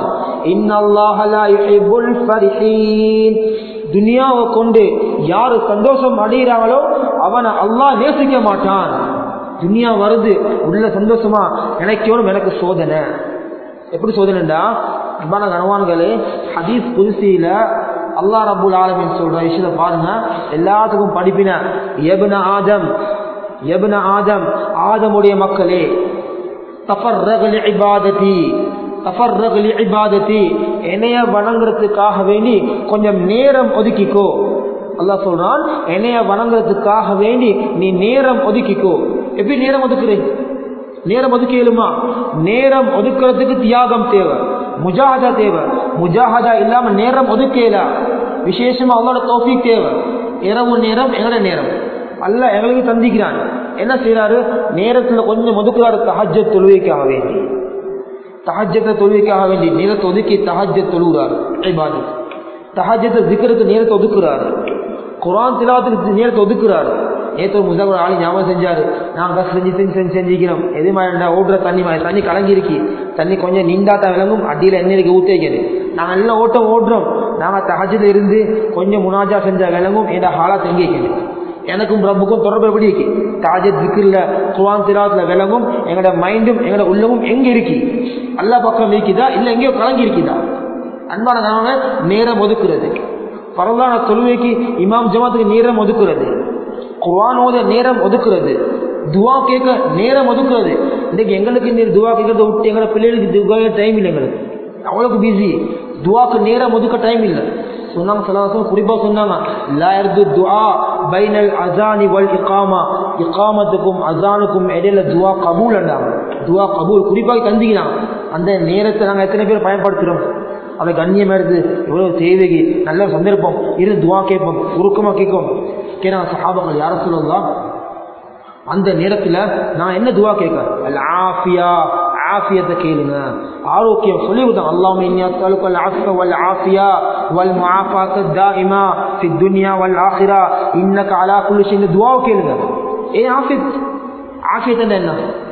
துனியாவை கொண்டு யாரு சந்தோஷம் அடைகிறாங்களோ அவனை அல்லாஹ் நேசிக்க மாட்டான் துனியா வருது உள்ள சந்தோஷமா நினைக்கணும் எனக்கு சோதனை எப்படி சோதனைண்டா அன்பான கனவான்களே ஹதீஸ் புதுசியில அல்லா ரபுல் ஆலமின் சொல்ற விஷயத்த பாருங்க எல்லாத்துக்கும் படிப்பின எபுன ஆதம் எபுன ஆதம் ஆதமுடைய மக்களே தஃபர்ரகலி இபாததி தஃபர்ரகலி இபாததி என்னைய வணங்குறதுக்காக வேண்டி கொஞ்சம் நேரம் ஒதுக்கிக்கோ அல்லாஹ் சொல்றான் என்னைய வணங்குறதுக்காக வேண்டி நீ நேரம் ஒதுக்கிக்கோ எப்படி நேரம் ஒதுக்குறேன் நேரம் ஒதுக்கலுமா நேரம் ஒதுக்குறதுக்கு தியாகம் தேவை முஜாஹதா தேவை முஜாஹதா இல்லாம நேரம் ஒதுக்கல விசேஷமா அவங்களோட தோஃபிக் தேவை இரவு நேரம் எங்களோட நேரம் அல்ல எங்களுக்கு தந்திக்கிறான் என்ன செய்யறாரு நேரத்துல கொஞ்சம் ஒதுக்குறாரு தஹஜ தொழுவைக்காக வேண்டி தஹஜத்தை தொழுவைக்காக வேண்டி நேரத்தை ஒதுக்கி தஹஜ தொழுகிறார் ஐபாதத் தஹஜத்தை திக்கிறதுக்கு நேரத்தை ஒதுக்குறாரு குரான் திலாத்துக்கு நேரத்தை ஒதுக்குறாரு நேற்று ஒரு முசாபர் ஆளு ஞாபகம் செஞ்சாரு நாங்க செஞ்சு செஞ்சு செஞ்சு செஞ்சுக்கிறோம் எது மாதிரி ஓடுற தண்ணி மாதிரி தண்ணி கலங்கி இருக்கி தண்ணி கொஞ்சம் நீண்டாத்தான் விளங்கும் அடியில் எண்ணெய் இருக்கு ஊற்றி வைக்கிறது நாங்கள் எல்லாம் ஓட்டம் ஓடுறோம் நாங்கள் தகஜில் இருந்து கொஞ்சம் முனாஜா செஞ்சா விளங்கும் என் ஹாலா தங்கிக்கணும் எனக்கும் ரப்புக்கும் தொடர்பு எப்படி இருக்கு தாஜத் திக்கில் குவான் திராத்துல விளங்கும் எங்களோட மைண்டும் எங்களோட உள்ளமும் எங்க இருக்கு அல்லா பக்கம் இருக்குதா இல்லை எங்கேயோ கலங்கி இருக்குதா அன்பான கணவன நேரம் ஒதுக்குறது பரவான தொழுவைக்கு இமாம் ஜமாத்துக்கு நேரம் ஒதுக்குறது குர்ஆன் ஓத நேரம் ஒதுக்குறது துவா கேட்க நேரம் ஒதுக்குறது இன்னைக்கு எங்களுக்கு இந்த துவா கேட்கறத விட்டு எங்களோட பிள்ளைகளுக்கு துவா டைம் இல்லை எங்களுக்கு அவ்வளோக்கு பிஸி துவாக்கு நேரம் ஒதுக்க டைம் இல்லை சொன்னாங்க சலாசம் குறிப்பா சொன்னாங்க லாயர்து துஆ பைனல் அசானி வல் இகாமா இகாமத்துக்கும் அசானுக்கும் இடையில துவா கபூல் துவா கபூல் குறிப்பாக தந்திக்கிறாங்க அந்த நேரத்தை நாங்கள் எத்தனை பேர் பயன்படுத்துகிறோம் அதை கண்ணியம் எடுத்து இவ்வளவு தேவைக்கு நல்ல சந்தர்ப்பம் இருந்து துவா கேட்போம் உருக்கமா கேட்கும் கேட்க சஹாபங்கள் யார சொல்லலாம் அந்த நேரத்துல நான் என்ன துவா கேட்க அல் ஆஃபியா ஆஃபியத்தை கேளுங்க ஆரோக்கியம் சொல்லி கொடுத்தாங்க அல்லாஹ் இன்னியா தலுக்கல் ஆஃபியா வல் ஆஃபியா வல் முஆஃபாத் தாயிமா ஃபி துன்யா வல் ஆখিরা இன்னக அலா குல்லி ஷைஇன் துவா கேளுங்க ஏ ஆஃபியத் ஆஃபியத் என்ன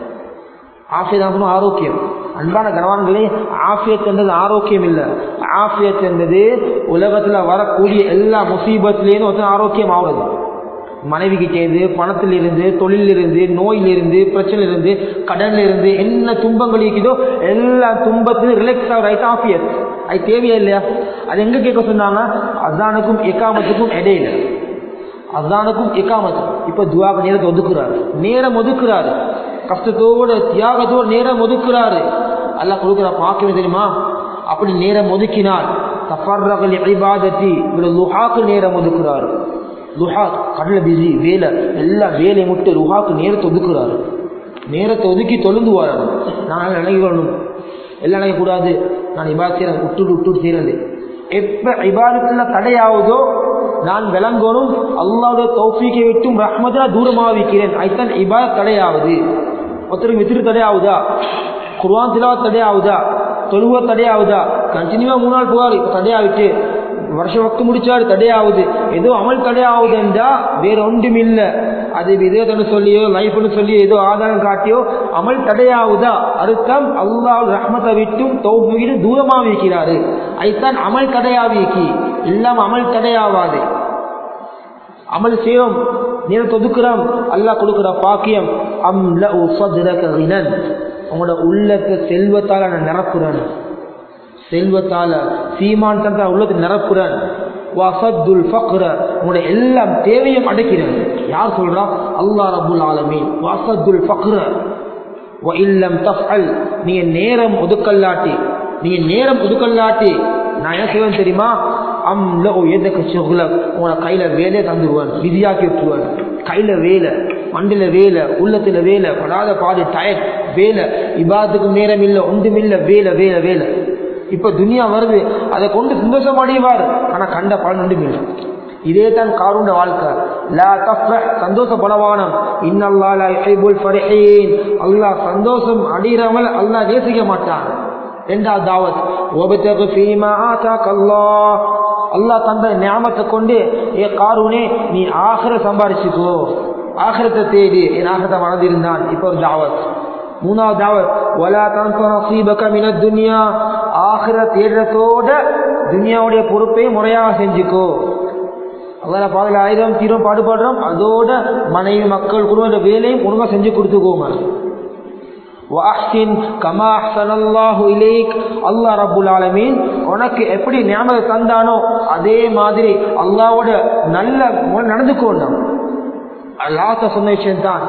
ஆஃபியத் ஆரோக்கியம் அன்பான கனவான்களே ஆஃபியத் என்றது ஆரோக்கியம் இல்லை ஆஃபியத் என்பது உலகத்துல வரக்கூடிய எல்லா முசீபத்திலேருந்து ஒருத்தன் ஆரோக்கியம் ஆகுது மனைவிக்கு கேது பணத்தில் இருந்து தொழிலில் இருந்து நோயிலிருந்து இருந்து பிரச்சனையில இருந்து கடன்ல இருந்து என்ன துன்பங்கள் இருக்குதோ எல்லா துன்பத்திலும் ரிலாக்ஸ் ஆகிற ரைட் ஆஃபியத் அது தேவையா இல்லையா அது எங்க கேட்க சொன்னாங்க அசானுக்கும் எக்காமத்துக்கும் இடையில அசானுக்கும் எக்காமத்து இப்ப துவாக்கு நேரத்தை ஒதுக்குறாரு நேரம் ஒதுக்குறாரு கஷ்டத்தோட தியாகத்தோட நேரம் ஒதுக்குறாரு அல்ல கொடுக்குற பாக்கியம் தெரியுமா அப்படி நேரம் ஒதுக்கினால் தஃபர்ரகல் இபாதத்தி இவர் லுஹாக்கு நேரம் ஒதுக்குறாரு லுஹா கடல பிஸி வேலை எல்லா வேலையை முட்டு லுஹாக்கு நேரத்தை ஒதுக்குறாரு நேரத்தை ஒதுக்கி தொழுந்து வராரு நான் நினைக்கணும் எல்லாம் நினைக்கக்கூடாது நான் இபாத் செய்கிறேன் விட்டுட்டு விட்டுட்டு செய்கிறது எப்ப இபாதத்துல தடையாவதோ நான் விளங்கணும் அல்லாவுடைய தௌஃபீக்கை விட்டும் ரஹ்மதா தூரமாக வைக்கிறேன் ஐத்தான் இபாத் தடையாவது ஒருத்தருக்கு வித்திரு தடையாவுதா குர்வான் திலாவா தடையாவுதா தொழுவ தடையாவுதா கண்டினியூவா மூணு நாள் போவார் இப்போ தடையாவிட்டு வருஷம் வக்து முடிச்சாரு தடையாவுது ஏதோ அமல் தடையாவுதுன்றா வேற ஒன்றும் இல்லை அது விதேதன்னு சொல்லியோ லைஃப்னு சொல்லியோ ஏதோ ஆதாரம் காட்டியோ அமல் தடையாவுதா அர்த்தம் அல்லாஹ் ரஹ்மத்தை விட்டும் தௌஃபீடு தூரமா வைக்கிறாரு ஐத்தான் அமல் தடையாவிக்கி இல்லாம அமல் தடையாவாது அமல் செய்யறோம் நேரத்தை ஒதுக்குறோம் அல்லாஹ் கொடுக்குற பாக்கியம் அம் உங்களோட உள்ளத்தை செல்வத்தால நான் நிரப்புறேன் செல்வத்தால சீமான் தந்த உள்ளத்தை நிரப்புறேன் வசத்துல் ஃபக்ர உங்களோட எல்லாம் தேவையும் அடைக்கிறேன் யார் சொல்றா அல்லாஹ் ரபுல் ஆலமீன் வசத்துல் ஃபக்ர இல்லம் தஃஅல் நீங்க நேரம் ஒதுக்கல்லாட்டி நீங்க நேரம் ஒதுக்கல்லாட்டி நான் என்ன செய்வேன் தெரியுமா அம்ல எதுக்கு சுகுலக் உங்களை கையில வேலையை தந்துடுவேன் பிஸியாக்கி விட்டுருவேன் கையில வேலை மண்டில வேலை உள்ளத்துல வேலை படாத பாடு டயர் வேலை இபாத்துக்கு நேரம் இல்லை ஒன்றும் இல்லை வேலை வேலை வேலை இப்ப துனியா வருது அதை கொண்டு சந்தோஷம் அடைவார் ஆனா கண்ட பலன் ஒன்றும் இல்லை இதே தான் காருண்ட வாழ்க்கை லா தஃப்ரஹ் சந்தோஷப்படவானம் இன்னல்லா லா யுஹிப்புல் ஃபரிஹீன் அல்லாஹ் சந்தோஷம் அடைகிறவங்க அல்லாஹ் நேசிக்க மாட்டான் ரெண்டாவது தாவத் ஒபத்தகு ஃபீமா ஆதாக் அல்லாஹ் அல்லாஹ் தந்த ஞாபகத்தை கொண்டு ஏ காரூனே நீ ஆகிர சம்பாரிச்சுக்கோ ஆகிரத்தை தேடி என் ஆகிரத்தை மறந்திருந்தான் இப்போ ஒரு தாவத் மூணாவது தாவத் வலா தன்ச நசீபக மின துன்யா ஆகிர தேடுறதோட துனியாவுடைய பொறுப்பை முறையாக செஞ்சுக்கோ அல்லாஹ் பாதையில் ஆயிரம் தீரம் பாடுபடுறோம் அதோட மனைவி மக்கள் குடும்ப வேலையும் ஒழுங்கா செஞ்சு கொடுத்துக்கோங்க அல்லாஹ் ரபுல் ஆலமீன் உனக்கு எப்படி ஞாபகம் தந்தானோ அதே மாதிரி அல்லாவோட நல்ல நடந்துக்கோண்டாம் அல்லாத்த சொன்ன விஷயம் தான்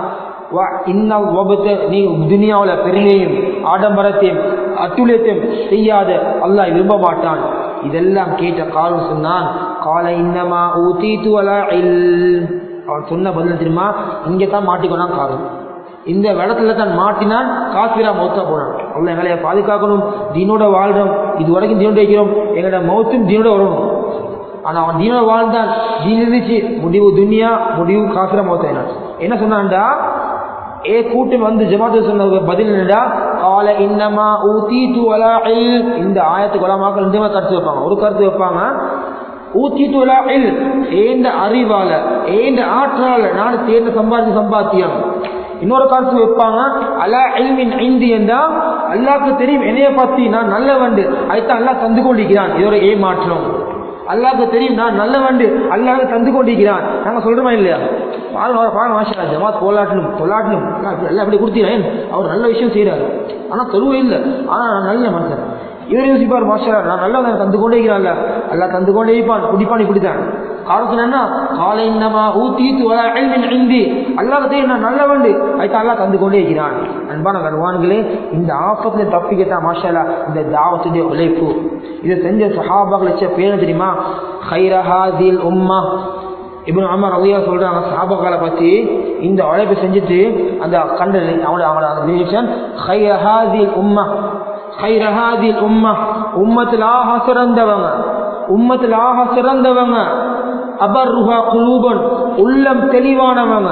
நீ துனியாவில் பெருமையும் ஆடம்பரத்தையும் அத்துழியத்தையும் செய்யாத அல்லாஹ் விரும்ப மாட்டான் இதெல்லாம் கேட்ட காலம் சொன்னான் கால இன்னமா ஊத்தி அவன் சொன்ன பதில் தெரியுமா இங்கே தான் மாட்டிக்கொண்டான் காலம் இந்த இடத்துல தான் மாட்டினான் காசிரா மௌத்தா போனான் அவ்வளோ எங்களை பாதுகாக்கணும் தீனோட வாழ்றோம் இது வரைக்கும் தீனோட வைக்கிறோம் எங்களோட மௌத்தும் தீனோட வரணும் ஆனால் அவன் தீனோட வாழ்ந்தான் தீன் இருந்துச்சு முடிவு துன்யா முடிவு காசிரா மௌத்தாயினான் என்ன சொன்னான்டா ஏ கூட்டம் வந்து ஜமாத்து சொன்ன பதில் என்னடா கால இன்னமா ஊத்தி அலா இந்த ஆயத்துக்கு உலமாக்கள் இந்த மாதிரி கருத்து வைப்பாங்க ஒரு கருத்து வைப்பாங்க ஊத்திட்டு ஏந்த அறிவால ஏந்த ஆற்றால நான் தேர்ந்த சம்பாதிச்ச சம்பாத்தியம் இன்னொரு கருத்து வைப்பாங்க அலா எல்மின் ஐந்து என்றா அல்லாக்கு தெரியும் என்னைய பத்தி நான் நல்ல வண்டு அதுதான் அல்லா தந்து கொண்டிருக்கிறான் இதோட ஏமாற்றம் அல்லாக்கு தெரியும் நான் நல்ல வண்டு அல்லாஹ் தந்து கொண்டிருக்கிறான் நாங்க சொல்றோமா இல்லையா பாருங்க பாருங்க மாஷா ஜமாத் போலாட்டணும் தொல்லாட்டணும் எல்லாம் அப்படி கொடுத்தீரேன் அவர் நல்ல விஷயம் செய்யறாரு ஆனா தொழுவே இல்லை ஆனா நான் நல்ல மனுஷன் இவர் யோசிப்பார் மாஷா நான் நல்லவன் தந்து கொண்டே இருக்கிறான்ல அல்லா தந்து கொண்டே இருப்பான் குடிப்பான் இப்படித்தான் காரணம் என்ன காலை இன்னமா ஊத்தி இந்தி அல்லாத தெரியும் நான் நல்லவண்டு அதுக்கு அல்லா தந்து கொண்டே இருக்கிறான் அன்பான கர்வான்களே இந்த ஆபத்துல தப்பிக்கத்தான் மாஷாலா இந்த தாவத்துடைய உழைப்பு இதை செஞ்ச சஹாபாக்கள் வச்ச பேர் தெரியுமா ஹைரஹாதில் உம்மா இப்னு அமர் அலியா சொல்றாங்க சாபகால பத்தி இந்த உழைப்பு செஞ்சுட்டு அந்த கண்ட அவனோட அவனோட ஹைரஹாதில் உம்மா ஹைரஹாதில் உம்மா உம்மத்தில் ஆக சிறந்தவங்க உம்மத்தில் ஆக சிறந்தவங்க அபர்ருஹா குலூபன் உள்ளம் தெளிவானவங்க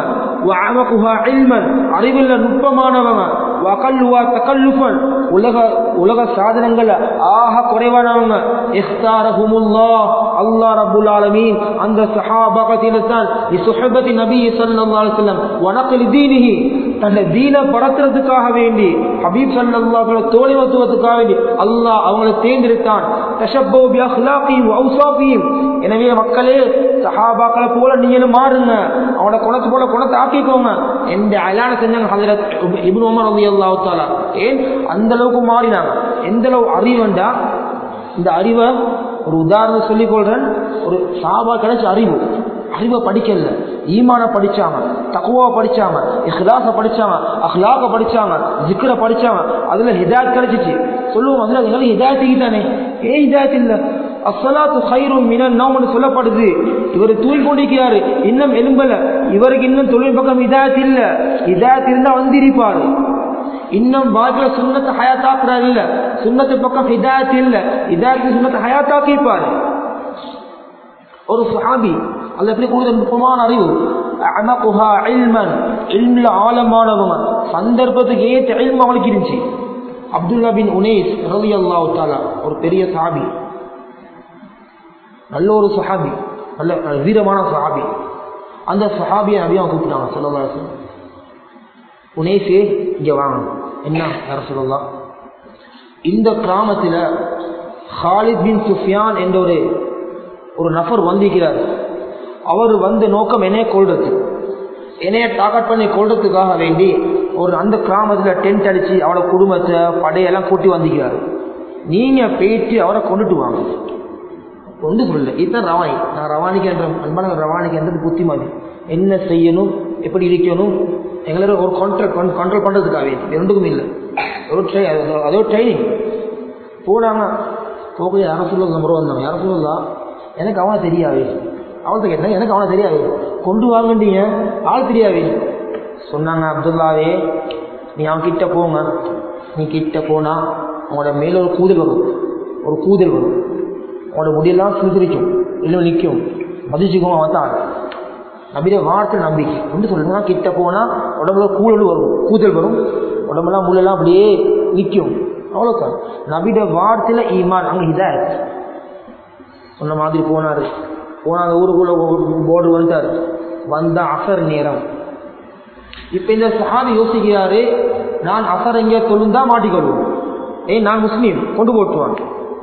அறிவில் நுட்பமானவங்க வகல்லுவா தகல்லுஃபன் உலக உலக சாதனங்கள் ஆக குறைவானவங்க இஃப்தாரஹுமுல்லா அல்லாஹ் ரப்புல் ஆலமீன் அந்த சஹாபாகத்தில தான் லிசுஹபதி நபி ஸல்லல்லாஹு அலைஹி வஸல்லம் வனக்லி தீனிஹி தன்னை தீன பரத்துறதுக்காக வேண்டி ஹபீப் ஸல்லல்லாஹு அலைஹி தோழிமத்துவத்துக்காக வேண்டி அல்லாஹ் அவங்களை தேர்ந்தெடுத்தான் தஷப்போ பி அஹ்லாகிஹிம் வ அவ்சாஃபிஹிம் எனவே மக்களே சஹாபாக்களை போல நீங்களும் மாறுங்க அவனோட குணத்தை போல குணத்தை ஆக்கிக்கோங்க எந்த அலான செஞ்சாங்க ஹதரத் இப்னு உமர் ரலியல்லாஹு தஆலா ஏன் அந்த அளவுக்கு மாறினாங்க எந்த அளவு அறிவுண்டா இந்த அறிவை ஒரு உதாரணம் சொல்லிக் கொள்றேன் ஒரு சாபா கிடைச்ச அறிவு அறிவை படிக்கல ஈமான படிச்சாங்க தக்குவா படிச்சாங்க இஹ்லாஸ படிச்சாங்க அஹ்லாக படிச்சாங்க ஜிக்ர படிச்சாங்க அதுல ஹிதாயத் கிடைச்சிச்சு சொல்லுவோம் அதுல எங்களுக்கு ஹிதாயத்துக்கு தானே ஏன் ஹிதாயத் இல்லை அஸ்ஸலாத்து ஹைரும் மினன் நௌம்னு சொல்லப்படுது இவர் தூங்கி கொண்டிருக்கிறாரு இன்னும் எலும்பல இவருக்கு இன்னும் தொழில் பக்கம் இதாயத் இல்ல இதாயத் இருந்தா வந்திருப்பாரு இன்னும் வாழ்க்கையில சுண்ணத்தை ஹயாத்தாக்குறாரு இல்ல சுண்ணத்து பக்கம் ஹிதாயத் இல்ல இதாயத்து சுண்ணத்தை ஹயாத்தாக்கிப்பாரு ஒரு சஹாபி அது எப்படி கொடுத்த நுட்பமான அறிவு அனகுஹா இல்மன் இல்மில் ஆழமானவங்க சந்தர்ப்பத்துக்கு ஏற்ற இல்ம அவளுக்கு இருந்துச்சு அப்துல்லா பின் உனேஸ் ரவி அல்லாஹ் தாலா ஒரு பெரிய சஹாபி நல்ல ஒரு சஹாபி நல்ல வீரமான சஹாபி அந்த சஹாபியை நபி அவன் கூப்பிட்டாங்க சொல்லலாம் உனேசே இங்க வாங்க என்ன யார சொல்லலாம் இந்த கிராமத்தில் ஹாலித் பின் சுஃபியான் என்ற ஒரு ஒரு நபர் வந்திருக்கிறார் அவர் வந்த நோக்கம் என்னைய கொள்றது என்னைய டார்கெட் பண்ணி கொள்றதுக்காக வேண்டி ஒரு அந்த கிராமத்தில் டென்ட் அடிச்சு அவரோட குடும்பத்தை படையெல்லாம் கூட்டி வந்திருக்கிறார் நீங்க போயிட்டு அவரை கொண்டுட்டு வாங்க கொண்டு சொல்லல இதுதான் ரவானி நான் ரவானிக்கு என்ற அன்பான ரவானிக்கு என்றது புத்திமதி என்ன செய்யணும் எப்படி இருக்கணும் எங்களை ஒரு கான்ட்ராக்ட் கண்ட்ரோல் பண்ணுறதுக்காக வேண்டி ரெண்டுக்கும் இல்லை ஒரு ட்ரை அதோ ட்ரைனிங் போனாங்க போக யாரும் சொல்லுங்க முறை வந்தவங்க யாரும் சொல்லலாம் எனக்கு அவனை தெரியாது அவள்கிட்ட கேட்டேன் எனக்கு அவனை தெரியாது கொண்டு வாங்கண்டீங்க ஆள் தெரியாது சொன்னாங்க அப்துல்லாவே நீ அவன் கிட்ட போங்க நீ கிட்ட போனா உங்களோட மேல ஒரு கூதல் வரும் ஒரு கூதல் வரும் உங்களோட முடியெல்லாம் சுதிரிக்கும் இல்லை நிற்கும் மதிச்சுக்கும் அவன் தான் நபிட வார்த்தை நம்பிக்கை வந்து சொல்லுங்க கிட்ட போனா உடம்புல கூழல் வரும் கூதல் வரும் உடம்பெல்லாம் முள்ளெல்லாம் அப்படியே நிற்கும் அவ்வளோதான் நபிட வார்த்தையில ஈமான் அங்கே இதாயத் சொன்ன மாதிரி போனாரு போனா அந்த ஊருக்குள்ள போர்டு வந்துட்டாரு வந்த அசர் நேரம் இப்ப இந்த சஹாபி யோசிக்கிறாரு நான் அசர் எங்கே தொழுந்தா மாட்டிக்கொள்வோம் ஏய் நான் முஸ்லீம் கொண்டு போட்டுவான்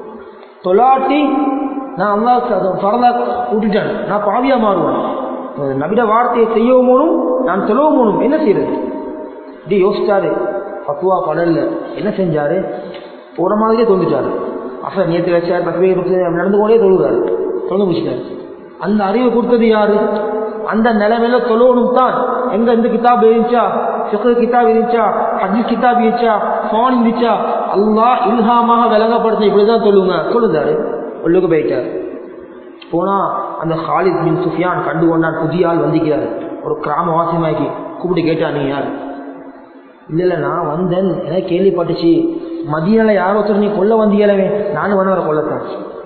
தொலாட்டி நான் அல்லா பரதா விட்டுட்டேன் நான் பாவியா மாறுவேன் நபிட வார்த்தையை செய்யவும் நான் தொழவும் என்ன செய்யறது இப்படி யோசிச்சாரு பத்துவா படல்ல என்ன செஞ்சாரு போற மாதிரியே தொழுந்துட்டாரு அசர் நேற்று வச்சார் பத்து பேர் நடந்து கொண்டே தொழுகிறாரு தொழுந்து முடிச்சிட்டாரு அந்த அறிவை கொடுத்தது யாரு அந்த நிலைமையில தொழுவணும் தான் எங்க இந்த கிதாப் இருந்துச்சா சிக்கல் கிதாப் இருந்துச்சா ஹஜ் கிதாப் இருந்துச்சா ஃபோன் இருந்துச்சா அல்லாஹ் இல்ஹாமாக விளங்கப்படுத்த இப்படிதான் சொல்லுங்க சொல்லுதாரு உள்ளுக்கு போயிட்டார் போனா அந்த ஹாலித் பின் சுஃபியான் கண்டு கொண்டான் புதிய ஆள் வந்திக்கிறாரு ஒரு கிராமவாசியமாக்கி கூப்பிட்டு கேட்டா நீ யார் இல்ல இல்ல நான் வந்தேன் எனக்கு கேள்விப்பட்டுச்சு மதியால யாரோ ஒருத்தர் நீ கொல்ல வந்தீங்களவே நானும் வந்தவரை கொல்லத்தான்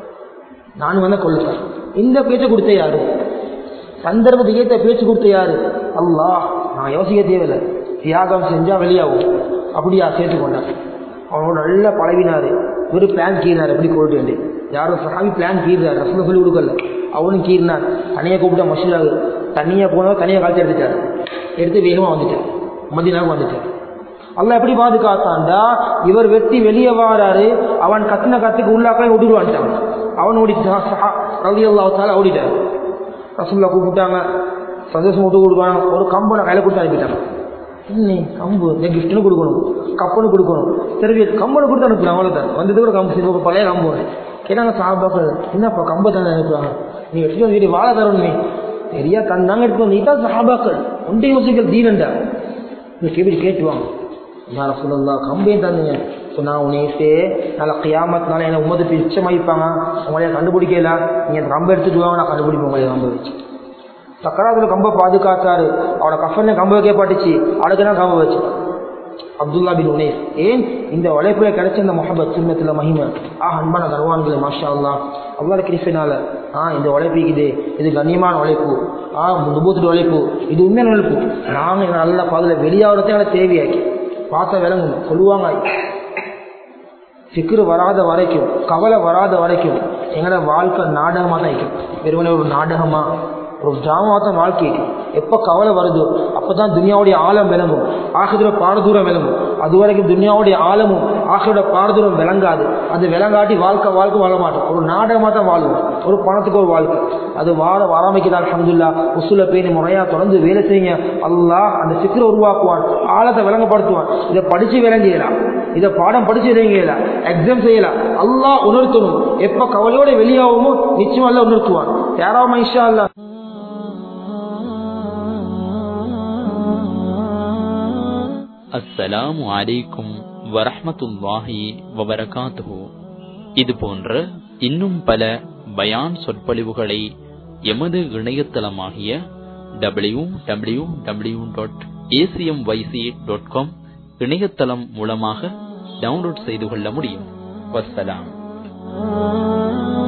நானும் வந்த கொல்லத்தான் இந்த பேச்சை கொடுத்த யாரு சந்தர்ப்பத்துக்கு ஏற்ற பேச்சு கொடுத்த யாரு அல்லாஹ் நான் யோசிக்க தேவையில்லை தியாகம் செஞ்சா வெளியாகும் அப்படியா சேர்த்துக்கொண்டான் அவனோட நல்ல பழவினாரு ஒரு பிளான் கீறினார் எப்படி கொண்டு வேண்டி யாரும் சாமி பிளான் கீறாரு ரசம் சொல்லி கொடுக்கல அவனும் கீறினார் தனியாக கூப்பிட்டா மஷூராகு தனியாக போனவன் தனியாக காய்ச்சி எடுத்துட்டார் எடுத்து வேகமாக வந்துட்டார் மதினாவுக்கு வந்துட்டார் அல்ல எப்படி பாதுகாத்தாண்டா இவர் வெட்டி வெளியே வாராரு அவன் கத்தின கத்துக்கு உள்ளாக்க விட்டுடுவான்ட்டான் அவன் ஓடிட்டான் ரவி அல்லாத்தால ஓடிட்டார் ரசூல்லா கூப்பிட்டாங்க சந்தோஷம் விட்டு கொடுப்பாங்க ஒரு கம்பனை கையில் கொடுத்து அனுப்பிட்டாங்க இல்லை கம்பு இந்த கிஃப்ட்னு கொடுக்கணும் கப்புன்னு கொடுக்கணும் சரி கம்பனை கொடுத்து அனுப்புறாங்க அவ்வளோதான் வந்தது கூட கம்பு சரி பழைய கம்பு கேட்டாங்க சாப்பாக்கள் என்னப்பா கம்பை தானே அனுப்புறாங்க நீ எடுத்துட்டு வந்து வாழை தரணுமே சரியா தந்தாங்க எடுத்து நீ தான் சாபாக்கள் ஒன்றை யோசிக்கல் தீனண்டா நீ கேள்வி கேட்டுவாங்க யார சொல்லலாம் கம்பையும் தந்தீங்க சொன்னா உனேசே நல்ல கியாமத்தினால என்ன உமது பிச்சமாயிப்பாங்க உங்களைய கண்டுபிடிக்கல நீங்க அந்த கம்பை எடுத்துட்டு வாங்க நான் கண்டுபிடிப்பேன் உங்களைய கம்பை வச்சு சக்கராத்துல கம்பை பாதுகாத்தாரு அவனை கஃபன்ல கம்பை வைக்கப்பட்டுச்சு அவனுக்கு தான் கம்பை வச்சு அப்துல்லா பின் உனேஸ் ஏன் இந்த உழைப்புல கிடைச்ச இந்த முகபத் சுண்ணத்துல மகிமை ஆ அன்பான கர்வான்களே மாஷா அல்லா அவ்வளோ கிரிஃபினால ஆ இந்த உழைப்பு இது இது கண்ணியமான உழைப்பு ஆ நுபூத்துட்டு உழைப்பு இது உண்மையான உழைப்பு நாங்கள் எங்களை நல்ல பாதுல வெளியாகிறதே எங்களை தேவையாக்கி பார்த்தா விளங்கும் சொல்லுவாங்க சிக்கரு வராத வரைக்கும் கவலை வராத வரைக்கும் எங்களோட வாழ்க்கை நாடகமாக தான் இருக்கும் வெறுமனே ஒரு நாடகமா ஒரு டிராமாவாக தான் வாழ்க்கை எப்போ கவலை வருதோ அப்போ தான் துனியாவுடைய ஆழம் விளங்கும் ஆகிற பாரதூரம் விளங்கும் அது வரைக்கும் துனியாவுடைய ஆழமும் ஆகியோட பாரதூரம் விளங்காது அது விளங்காட்டி வாழ்க்கை வாழ்க்கை வாழ மாட்டோம் ஒரு நாடகமாக தான் வாழுவோம் ஒரு பணத்துக்கு ஒரு வாழ்க்கை அது வாழ வராமைக்குதா அலமதுல்லா உசுல பேணி முறையாக தொடர்ந்து வேலை செய்யுங்க அல்லாஹ் அந்த சிக்கரை உருவாக்குவான் ஆழத்தை விளங்கப்படுத்துவான் இதை படித்து விளங்கிடலாம் இதை பாடம் படிச்சு இறங்கல எக்ஸாம் செய்யலாம் அல்லாஹ் உணர்த்தணும் எப்ப கவலையோட வெளியாகுமோ நிச்சயம் அல்ல உணர்த்துவான் யாராவது இஷா அல்ல அஸ்ஸலாமு அலைக்கும் வரஹ்மத்துல்லாஹி வபரகாத்துஹு இது போன்ற இன்னும் பல பயான் சொற்பொழிவுகளை எமது இணையதளமாகிய W W W dot ACM YC dot com இணையதளம் மூலமாக டவுன்லோட் செய்து கொள்ள முடியும் வஸ்ஸலாம்